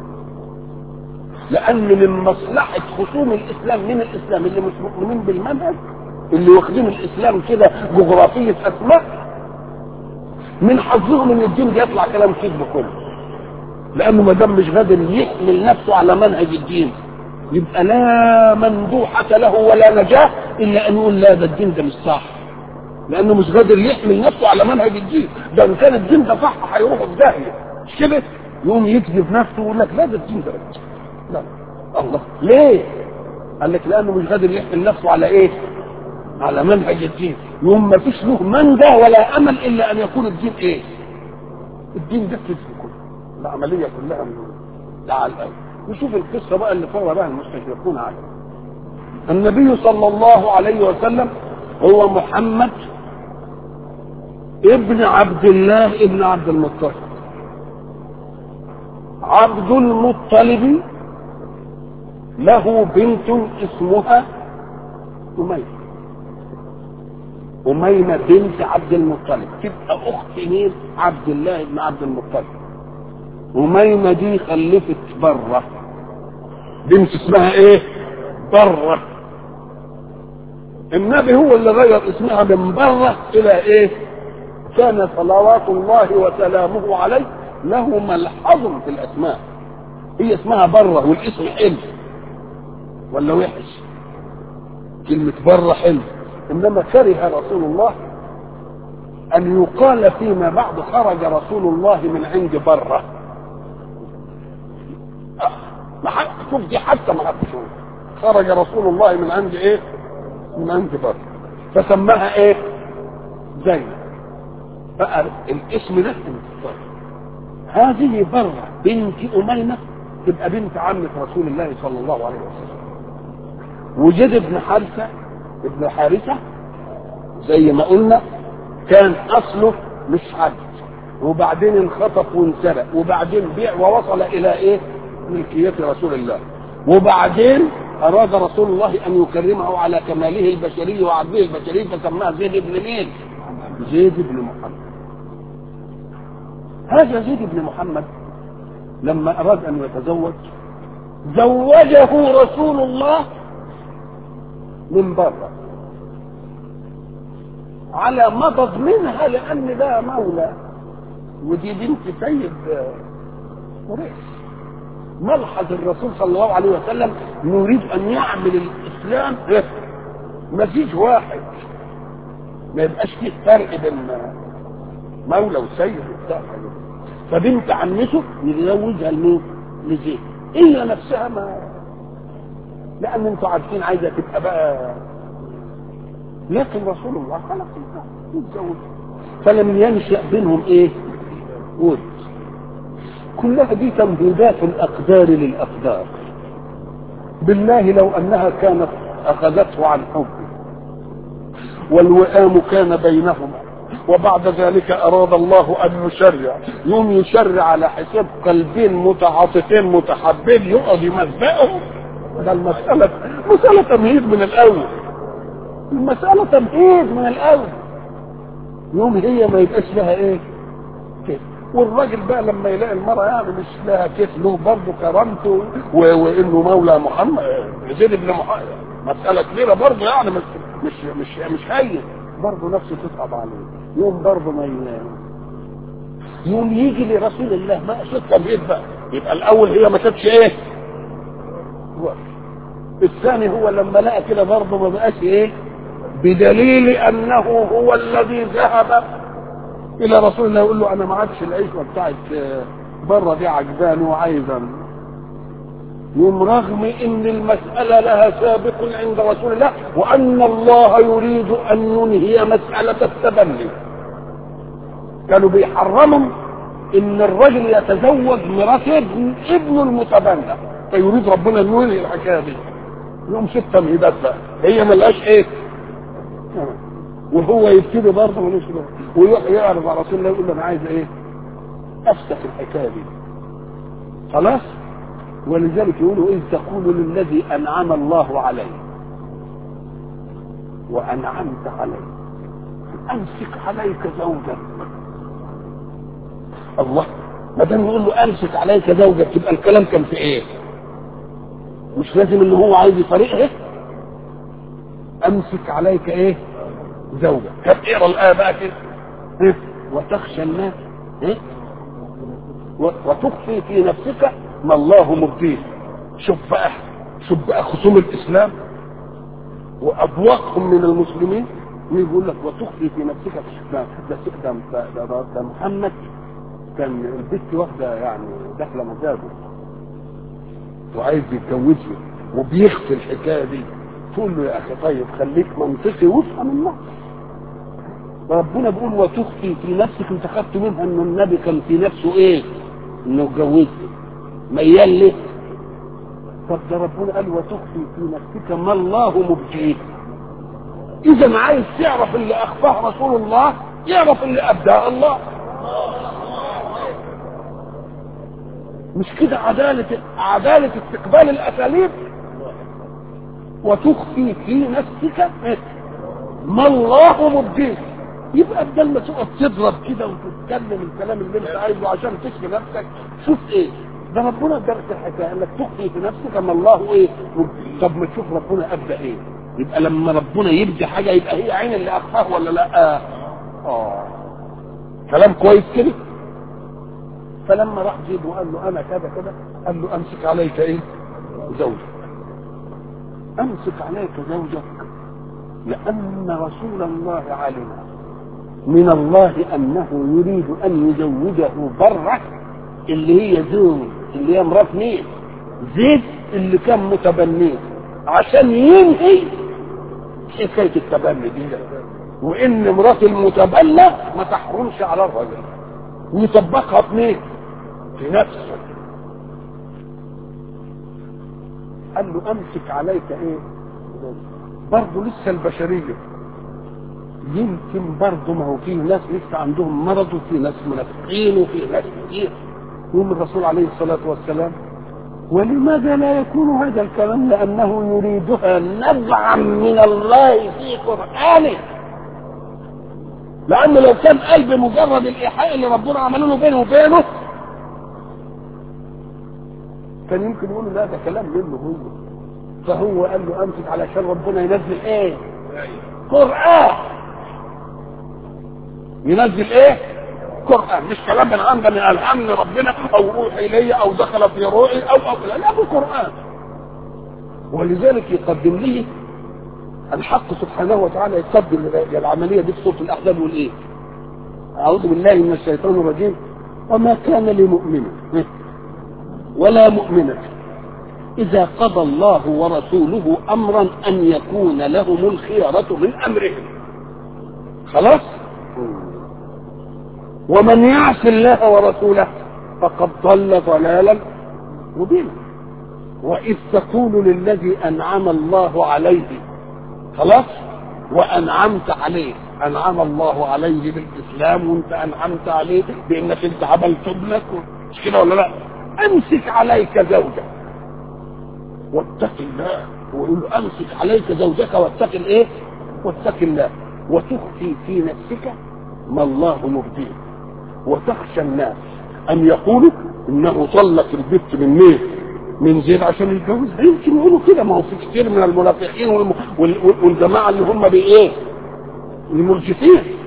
لان من مصلحه خصوم الاسلام من الاسلام اللي مش مؤمنين بالمنهج اللي واخدين الاسلام كده جغرافيه اسماء من حظهم ان الدين ده يطلع كلام كذب كله لانه ما دام مش قادر يحمل نفسه على منهج الدين يبقى لا مندوحة له ولا نجاة إلا أن يقول لا ده الدين ده مش صح لأنه مش قادر يحمل نفسه على منهج الدين ده إن كان الدين ده صح هيروح في داهية مش كده يقوم يكذب نفسه ويقول لك لا ده الدين ده لا الله ليه؟ قال لك لأنه مش قادر يحمل نفسه على إيه؟ على منهج الدين يوم ما فيش له منجى ولا أمل إلا أن يكون الدين إيه؟ الدين ده كذب كله العملية كلها من على الأول نشوف القصة بقى اللي فوق بها المستشرقون عليه النبي صلى الله عليه وسلم هو محمد ابن عبد الله ابن عبد المطلب عبد المطلب له بنت اسمها أميمة أميمة بنت عبد المطلب تبقى أخت مين؟ عبد الله بن عبد المطلب أميمة دي خلفت برة بنت اسمها ايه برة النبي هو اللي غير اسمها من برة الى ايه كان صلوات الله وسلامه عليه له ملحظ في الاسماء هي اسمها برة والاسم حلو ولا وحش كلمة برة حلو انما كره رسول الله ان يقال فيما بعد خرج رسول الله من عند بره ما حد شوف دي حتى ما حدش خرج رسول الله من عند ايه من عند بر فسماها ايه زينب بقى الاسم ده هذه برة بنت أميمة تبقى بنت عمة رسول الله صلى الله عليه وسلم وجد ابن حارثة ابن حارثة زي ما قلنا كان أصله مش عبد وبعدين انخطف وانسرق وبعدين بيع ووصل إلى إيه ملكية رسول الله وبعدين أراد رسول الله أن يكرمه على كماله البشري وعدله البشري فسماه زيد بن مين؟ زيد بن محمد هذا زيد بن محمد لما أراد أن يتزوج زوجه رسول الله من بره على مضض منها لأن ده مولى ودي بنت سيد قريش ملحظ الرسول صلى الله عليه وسلم نريد ان يعمل الاسلام مزيج واحد ما يبقاش فيه فرق بين مولى وسيد وبتاع فبنت عمته يتزوجها لمين؟ لزيد الا نفسها ما لان انتوا عارفين عايزه تبقى بقى لكن رسول الله خلق يتزوج فلم ينشا بينهم ايه؟ ود كلها دي تمهيدات الأقدار للأقدار بالله لو أنها كانت أخذته عن حبه والوئام كان بينهما وبعد ذلك أراد الله أن يشرع يوم يشرع على حساب قلبين متعاطفين متحبين يقعد يمزقهم ده المسألة مسألة تمهيد من الأول المسألة تمهيد من الأول يوم هي ما يبقاش لها إيه كده والراجل بقى لما يلاقي المرأة يعني مش لها كيف له برضه كرامته وانه مولى محمد زيد بن محمد مسألة كبيرة برضه يعني مش مش مش مش هين برضه نفسه تصعب عليه يوم برضه ما ي- يوم يجي لرسول الله ما شفت بقى يبقى الاول هي ما كانتش ايه هو. الثاني هو لما لقى كده برضه ما بقاش ايه بدليل انه هو الذي ذهب الى رسول الله يقول له انا ما عادش العيشه بتاعت آه، بره دي عجباني وعايزا يوم رغم ان المسألة لها سابق عند رسول الله وان الله يريد ان ينهي مسألة التبني كانوا بيحرموا ان الرجل يتزوج مرات ابن ابنه المتبنى فيريد ربنا ان ينهي الحكايه دي يوم ست تمهيدات بقى هي ملهاش ايه وهو يبتدي برضه ملوش دعوة. ويروح يعرض على رسول الله يقول له انا عايز ايه افسخ الحكايه دي خلاص ولذلك يقولوا اذ تقول للذي انعم الله عليه وانعمت عليه امسك عليك زوجك الله ما دام يقول له امسك عليك زوجك يبقى الكلام كان في ايه مش لازم ان هو عايز يفارقها امسك عليك ايه زوجك طب اقرا الايه بقى كده إيه؟ وتخشى الناس إيه؟ و- وتخفي في نفسك ما الله مبديه شوف بقى شوف بقى خصوم الاسلام وابواقهم من المسلمين ويقول لك وتخفي في نفسك ده ده ده, ده, ده, ده محمد كان البنت واخده يعني داخله مزاجه وعايز يتجوزها وبيخفي الحكايه دي تقول له يا اخي طيب خليك منطقي وافهم النص ربنا بيقول وتخفي في نفسك انت خدت منها انه النبي كان في نفسه ايه؟ انه اتجوزها ميال ليه؟ طب ده ربنا قال وتخفي في نفسك ما الله مبديه اذا عايز تعرف اللي اخفاه رسول الله يعرف اللي ابداه الله مش كده عدالة عدالة استقبال الأساليب وتخفي في نفسك ما الله مبديه يبقى بدل ما تقعد تضرب كده وتتكلم الكلام اللي انت عايزه عشان تشفي نفسك شوف ايه ده ربنا درس الحكايه انك تخفي في نفسك ما الله ايه مبديه. طب ما تشوف ربنا ابدا ايه يبقى لما ربنا يبدي حاجه يبقى هي عين اللي اخفاه ولا لا اه كلام كويس كده فلما راح زيد وقال له انا كذا كذا قال له امسك عليك ايه زوجك امسك عليك زوجك لان رسول الله علم من الله انه يريد ان يزوجه بره اللي هي زوج اللي هي مرات مين زيد اللي كان متبنيه عشان ينهي حكايه التبني دي وان مرات المتبنى ما تحرمش على الرجل ويطبقها في مين في نفسه قال له امسك عليك ايه برضه لسه البشريه يمكن برضه ما هو في ناس لسه عندهم مرض وفي ناس منافقين وفي ناس كتير يقول الرسول عليه الصلاه والسلام ولماذا لا يكون هذا الكلام لانه يريدها نبعا من الله في قرانه لأن لو كان قلب مجرد الإيحاء اللي ربنا عمله له بينه وبينه كان يمكن يقول لا ده كلام منه هو فهو قال له أمسك علشان ربنا ينزل إيه؟ قرآن ينزل إيه؟ قرآن مش كلام من عند من ألهمني ربنا أو روحي لي أو دخل في روحي أو أو لا, لا بقرآن ولذلك يقدم لي الحق سبحانه وتعالى يقدم العمليه دي في سوره الاحزاب يقول ايه؟ اعوذ بالله من الشيطان الرجيم وما كان لمؤمن ولا مؤمنة إذا قضى الله ورسوله أمرا أن يكون لهم الخيرة من أمرهم خلاص ومن يعص الله ورسوله فقد ضل ضلالا مبينا وإذ تقول للذي أنعم الله عليه خلاص وانعمت عليه انعم الله عليه بالاسلام وانت انعمت عليه بانك انت عملت ابنك مش كده ولا لا امسك عليك زوجك واتق الله ويقول له امسك عليك زوجك واتق الايه واتق الله وتخفي في نفسك ما الله مبديه وتخشى الناس ان يقولوا انه طلق البت من مين من زيد عشان يتجوزها يمكن يقولوا كده ما هو في كتير من المنافقين والم... وال... والجماعه اللي هم بايه؟ المرجفين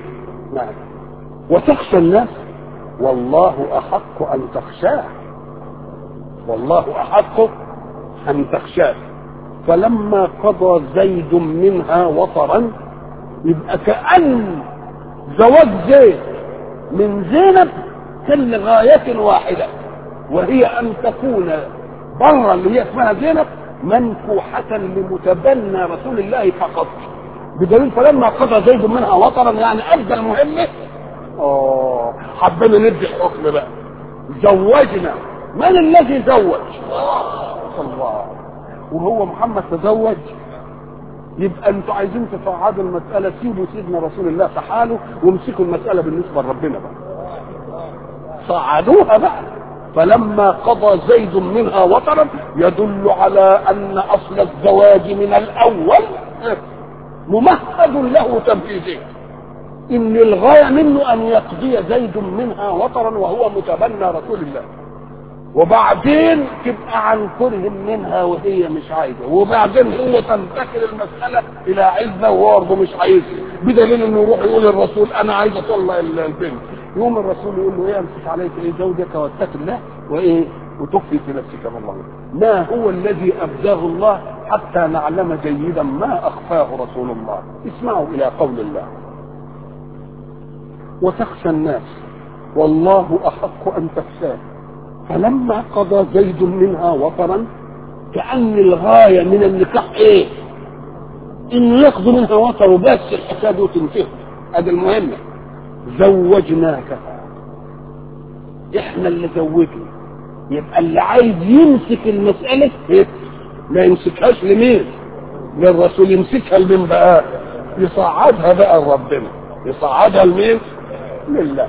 نعم وتخشى الناس والله احق ان تخشاه والله احق ان تخشاه فلما قضى زيد منها وطرا يبقى كأن زواج زيد من زينب كان لغاية واحدة وهي أن تكون برا اللي هي اسمها زينب منكوحة لمتبنى رسول الله فقط بدليل فلما قضى زيد منها وطرا يعني أدى المهمة اه حبينا ندي الحكم بقى زوجنا من الذي زوج الله وهو محمد تزوج يبقى انتوا عايزين تصعدوا المسألة سيبوا سيدنا رسول الله في حاله وامسكوا المسألة بالنسبة لربنا بقى صعدوها بقى فلما قضى زيد منها وطرا يدل على ان اصل الزواج من الاول ممهد له تنفيذه ان الغايه منه ان يقضي زيد منها وطرا وهو متبنى رسول الله وبعدين تبقى عن كره منها وهي مش عايزه وبعدين هو تنتقل المساله الى عزه وهو برضه مش عايزه بدليل انه يروح يقول للرسول انا عايز اطلق البنت يوم الرسول يقول له ايه امسك عليك ايه زوجك واتق الله وايه وتخفي في نفسك ما الله ما هو الذي ابداه الله حتى نعلم جيدا ما اخفاه رسول الله اسمعوا الى قول الله وتخشى الناس والله احق ان تخشاه فلما قضى زيد منها وطرا كأن الغاية من النكاح ايه انه ياخذوا منها وطر وبس الحكاية دي وتنتهي هذا المهمة زوجناك احنا اللي زوجنا يبقى اللي عايز يمسك المسألة إيه؟ ما يمسكهاش لمين للرسول يمسكها لمين بقى يصعدها بقى لربنا يصعدها لمين لله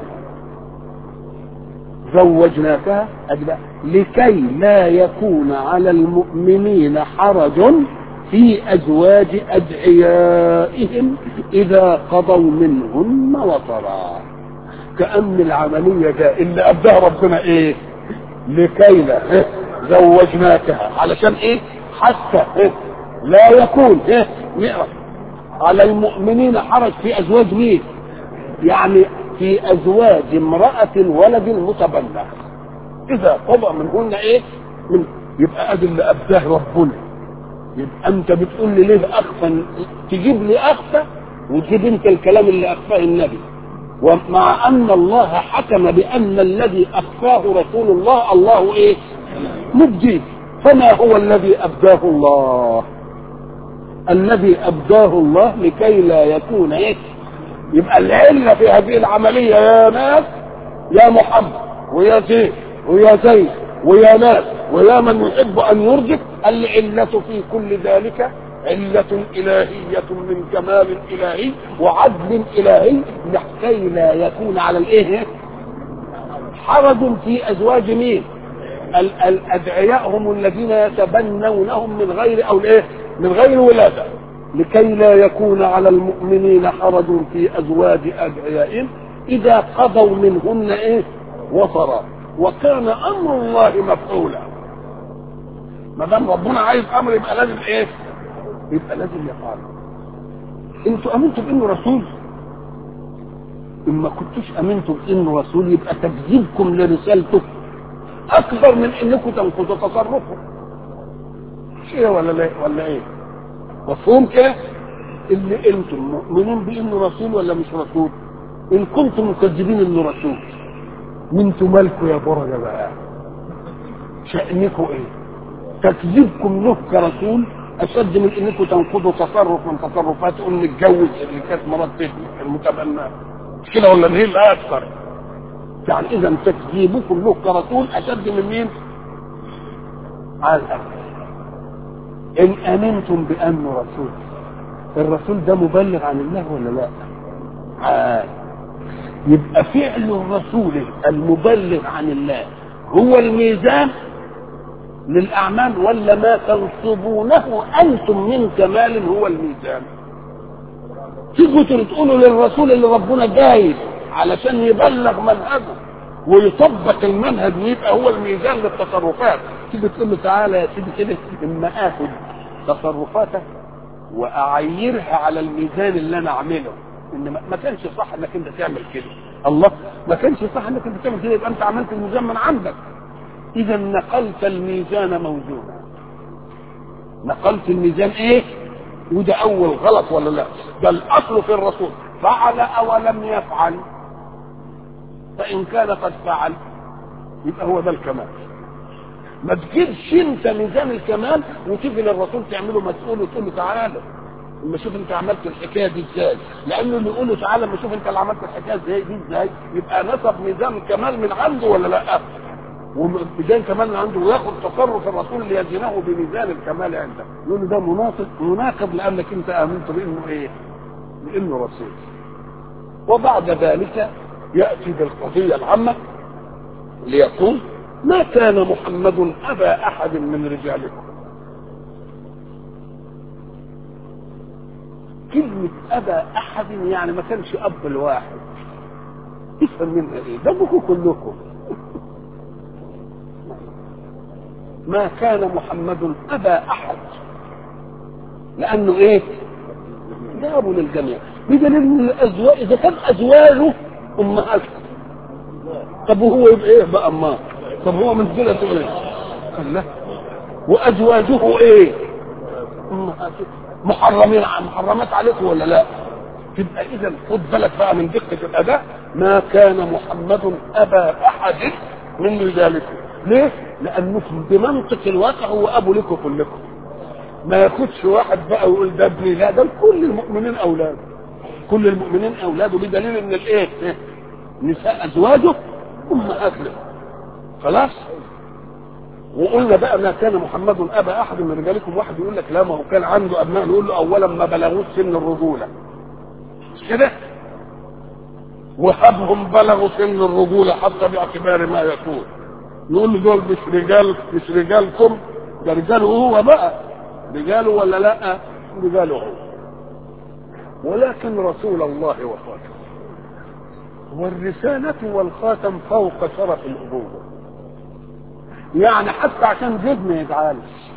زوجناكها أجل لكي لا يكون على المؤمنين حرج في أزواج أدعيائهم إذا قضوا منهن وطرا كأن العملية ده اللي أبداها ربنا إيه لكي لا إيه؟ زوجناكها علشان إيه حتى إيه؟ لا يكون إيه نقرأ على المؤمنين حرج في أزواج مين يعني في ازواج امرأة ولد متبنى اذا قضى منهن ايه من يبقى ادي اللي ابداه ربنا يبقى انت بتقول لي ليه اخفى تجيب لي اخفى وتجيب انت الكلام اللي اخفاه النبي ومع ان الله حكم بان الذي اخفاه رسول الله الله ايه مبدي فما هو الذي ابداه الله الذي ابداه الله لكي لا يكون ايه يبقى العلة في هذه العملية يا ناس يا محمد ويا زيد ويا زيد ويا ناس ويا من يحب أن يرجف العلة في كل ذلك علة إلهية من كمال إلهي وعدل إلهي لكي لا يكون على الإيه حرج في أزواج مين الأدعياء هم الذين يتبنونهم من غير أو الإيه من غير ولادة لكي لا يكون على المؤمنين حرج في ازواج ادعيائهم اذا قضوا منهن ايه وطرا وكان امر الله مفعولا ما دام ربنا عايز امر يبقى لازم ايه يبقى لازم يفعل انتوا امنتوا بانه رسول ان ما كنتوش امنتوا بانه رسول يبقى تكذيبكم لرسالته اكبر من انكم تنقضوا تصرفه شيء ولا لا ولا ايه مفهوم كده اللي انتم مؤمنين بانه رسول ولا مش رسول ان كنتم مكذبين انه رسول وانتوا مالكوا يا برجه بقى شأنكم ايه تكذيبكم له كرسول اشد من انكم تنقضوا تصرف من تصرفات ام نتجوز اللي كانت مرات المتبنى مش كده ولا هي اللي اكثر يعني اذا تكذيبكم له كرسول اشد من مين على الاكثر ان امنتم بانه رسول الرسول ده مبلغ عن الله ولا لا آه. يبقى فعل الرسول المبلغ عن الله هو الميزان للاعمال ولا ما تنصبونه انتم من كمال هو الميزان تيجوا تقولوا للرسول اللي ربنا جايب علشان يبلغ منهجه ويطبق المنهج ويبقى هو الميزان للتصرفات تيجي تقول له تعالى يا سيدي كده اما اخد تصرفاتك واعيرها على الميزان اللي انا اعمله ان ما كانش صح انك انت تعمل كده الله ما كانش صح انك انت تعمل كده يبقى انت عملت الميزان من عندك اذا نقلت الميزان موزونا نقلت الميزان ايه وده اول غلط ولا لا ده الاصل في الرسول فعل او لم يفعل فان كان قد فعل يبقى هو ده الكمال ما تجيبش انت ميزان الكمال وتيجي للرسول تعمله مسؤول وتقول له تعالى اما شوف انت عملت الحكايه دي ازاي لانه اللي يقول له تعالى اما شوف انت اللي عملت الحكايه ازاي دي ازاي يبقى نسب ميزان الكمال من عنده ولا لا وميزان كمال من عنده وياخد تصرف الرسول ليزنه بميزان الكمال عنده يقول له ده مناقض مناقض لانك انت امنت بانه ايه بانه رسول وبعد ذلك ياتي بالقضيه العامه ليقول ما كان محمد ابا احد من رجالكم كلمة أبا أحد يعني ما كانش أب الواحد افهم منها إيه ده أبوكم كلكم ما كان محمد أبا أحد لأنه إيه ده أبو للجميع بدليل إن الأزواج إذا كان أزواجه أمهاتكم طب وهو يبقى إيه بقى أماه طب هو من دول إيه قال لا وأزواجه إيه أمهاتكم محرمين محرمات عليكم ولا لا تبقى اذا خد بالك بقى من دقه الاداء ما كان محمد ابا احد من رجالكم ليه لانه بمنطق الواقع هو ابو لكم كلكم ما ياخدش واحد بقى ويقول ده ابني لا ده كل المؤمنين اولاده كل المؤمنين اولاده بدليل ان الايه نساء ازواجه امهات له خلاص وقلنا بقى ما كان محمد ابا احد من رجالكم واحد يقول لك لا ما هو كان عنده ابناء نقول له اولا ما بلغوش سن الرجوله مش كده وهبهم بلغوا سن الرجوله حتى باعتبار ما يكون نقول له دول مش رجال مش رجالكم ده رجاله هو بقى رجاله ولا لا رجاله هو ولكن رسول الله وخاتم والرسالة والخاتم فوق شرف الأبوة يعني حتى عشان زيد ما يزعلش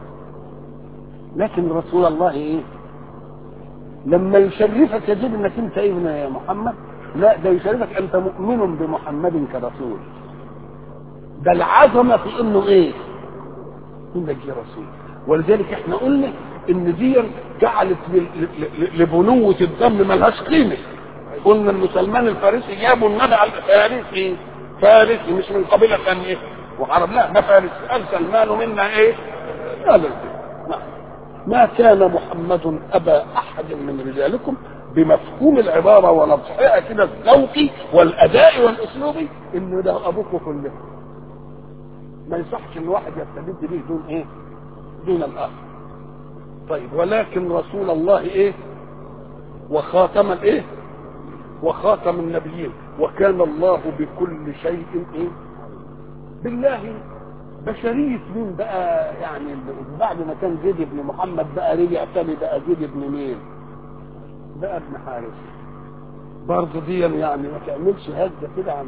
لكن رسول الله ايه لما يشرفك يا زيد انك انت ابن يا محمد لا ده يشرفك انت مؤمن بمحمد كرسول ده العظمه في انه ايه انك يا رسول ولذلك احنا قلنا ان دي جعلت لبنوة الدم ملهاش قيمة قلنا ان سلمان الفارسي جابوا النبي على الفارسي فارسي مش من قبيلة ثانية وعرب لا ده فارس قال سلمان منا ايه قال ما, ما كان محمد ابا احد من رجالكم بمفهوم العباره ونصحها كده الذوقي والاداء والاسلوبي انه ده ابوكم كلكم ما يصحش ان واحد يستبد به دون ايه دون الاخر طيب ولكن رسول الله ايه وخاتم الايه وخاتم النبيين وكان الله بكل شيء ايه بالله بشرية مين بقى يعني بعد ما كان زيد بن محمد بقى رجع تاني بقى زيد بن مين بقى ابن حارث برضه دي يعني ما تعملش هزه كده عن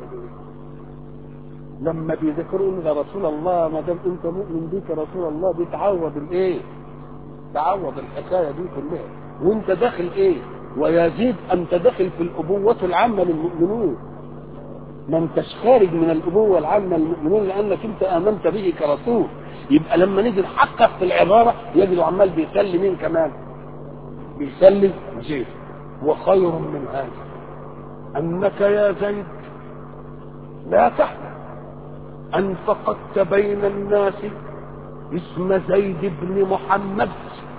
لما بيذكروا ان ده رسول الله ما دام انت مؤمن بيك رسول الله دي تعوض الايه؟ تعوض الحكايه دي كلها وانت داخل ايه؟ ويزيد انت داخل في الابوه العامه للمؤمنين ما انتش خارج من الابوه العامه للمؤمنين لانك انت امنت به كرسول يبقى لما نيجي نحقق في العباره يجد عمال بيسلي مين كمان؟ بيسلي زيد وخير من هذا انك يا زيد لا تحزن أن فقدت بين الناس اسم زيد بن محمد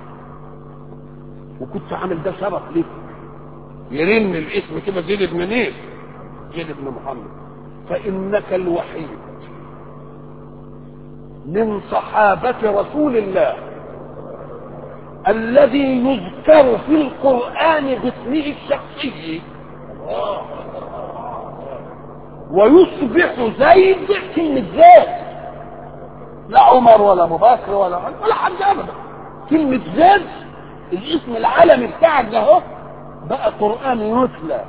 وكنت عامل ده شرف ليك يرن الاسم كده زيد بن مين زيد بن محمد فإنك الوحيد من صحابة رسول الله الذي يذكر في القرآن باسمه الشخصي ويصبح زيد كلمة زيد لا عمر ولا ابو بكر ولا ولا حد ابدا كلمة زيد الاسم العالمي بتاعك ده اهو بقى قرآن يتلى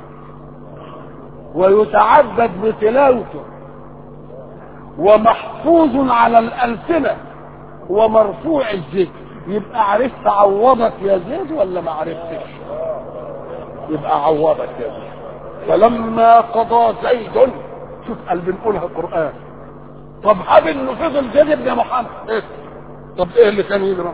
ويتعبد بتلاوته ومحفوظ على الألسنة ومرفوع الذكر يبقى عرفت عوضك يا زيد ولا ما عرفتش يبقى عوضك كده فلما قضى زيد شوف قال بنقولها قران طب حاب انه فضل زيد ابن محمد إيه؟ طب ايه اللي كان يجرى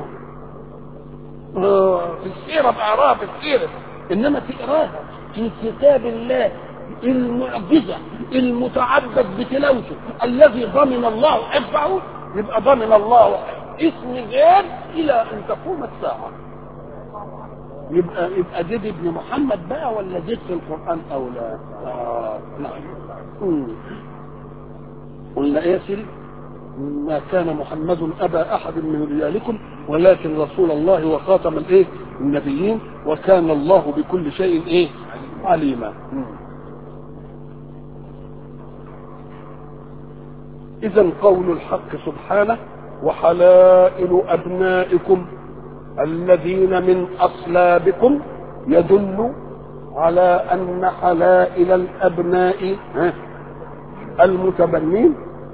آه في السيره بقراها في السيره انما تقراها في كتاب الله المعجزه المتعبد بتلاوته الذي ضمن الله حفظه يبقى ضمن الله اسم زيد الى ان تقوم الساعه يبقى يبقى زيد ابن محمد بقى ولا زيد في القران او لا؟ آه نعم قلنا ايه سيدي؟ ما كان محمد ابا احد من رجالكم ولكن رسول الله وخاتم الايه؟ النبيين وكان الله بكل شيء ايه؟ عليما. اذا قول الحق سبحانه وحلائل ابنائكم الذين من اصلابكم يدل على ان حلائل الابناء المتبنين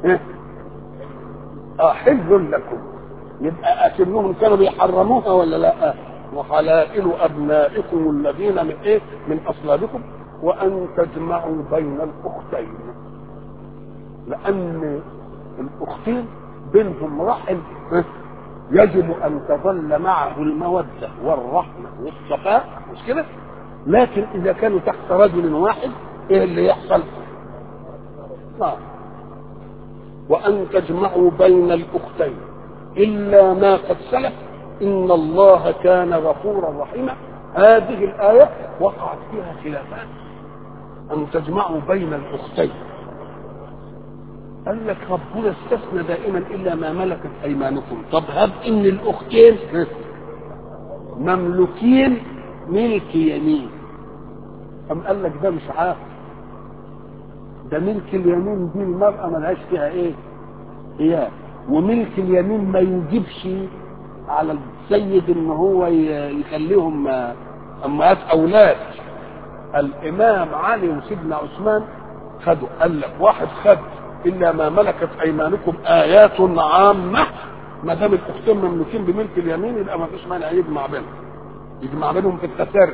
حل لكم يبقى اكنهم كانوا بيحرموها ولا لا وحلائل ابنائكم الذين من ايه من اصلابكم وان تجمعوا بين الاختين لان الاختين بينهم رحم يجب ان تظل معه الموده والرحمه والصفاء مش كده لكن اذا كانوا تحت رجل واحد ايه اللي يحصل نعم وأن تجمعوا بين الأختين إلا ما قد سلف إن الله كان غفورا رحيما هذه الآية وقعت فيها خلافات أن تجمعوا بين الأختين قال لك ربنا استثنى دائما إلا ما ملكت أيمانكم طب هب إن الأختين مملوكين ملك يمين أم قال لك ده مش عاقل ده ملك اليمين دي المرأة ملهاش فيها ايه هي وملك اليمين ما يوجبش على السيد ان هو يخليهم امهات اولاد الامام علي وسيدنا عثمان خدوا قال لك واحد خد الا ما ملكت ايمانكم ايات عامه ما دام الاختين مملوكين بملك اليمين يبقى ما فيش مانع يجمع بينهم يجمع بينهم في التسري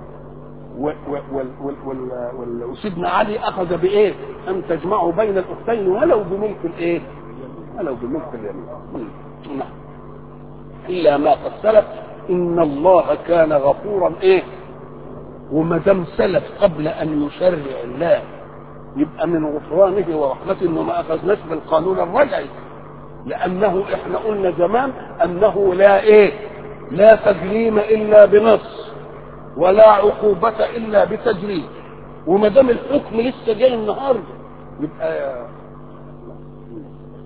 وسيدنا علي اخذ بايه؟ ان تجمعوا بين الاختين ولو بملك الايه؟ ولو بملك اليمين. نعم. الا ما قد سلف ان الله كان غفورا ايه؟ وما دام سلف قبل ان يشرع الله يبقى من غفرانه ورحمته انه ما اخذناش بالقانون الرجعي لانه احنا قلنا زمان انه لا ايه؟ لا تجريم الا بنص ولا عقوبة إلا بتجريد وما دام الحكم لسه جاي النهارده يبقى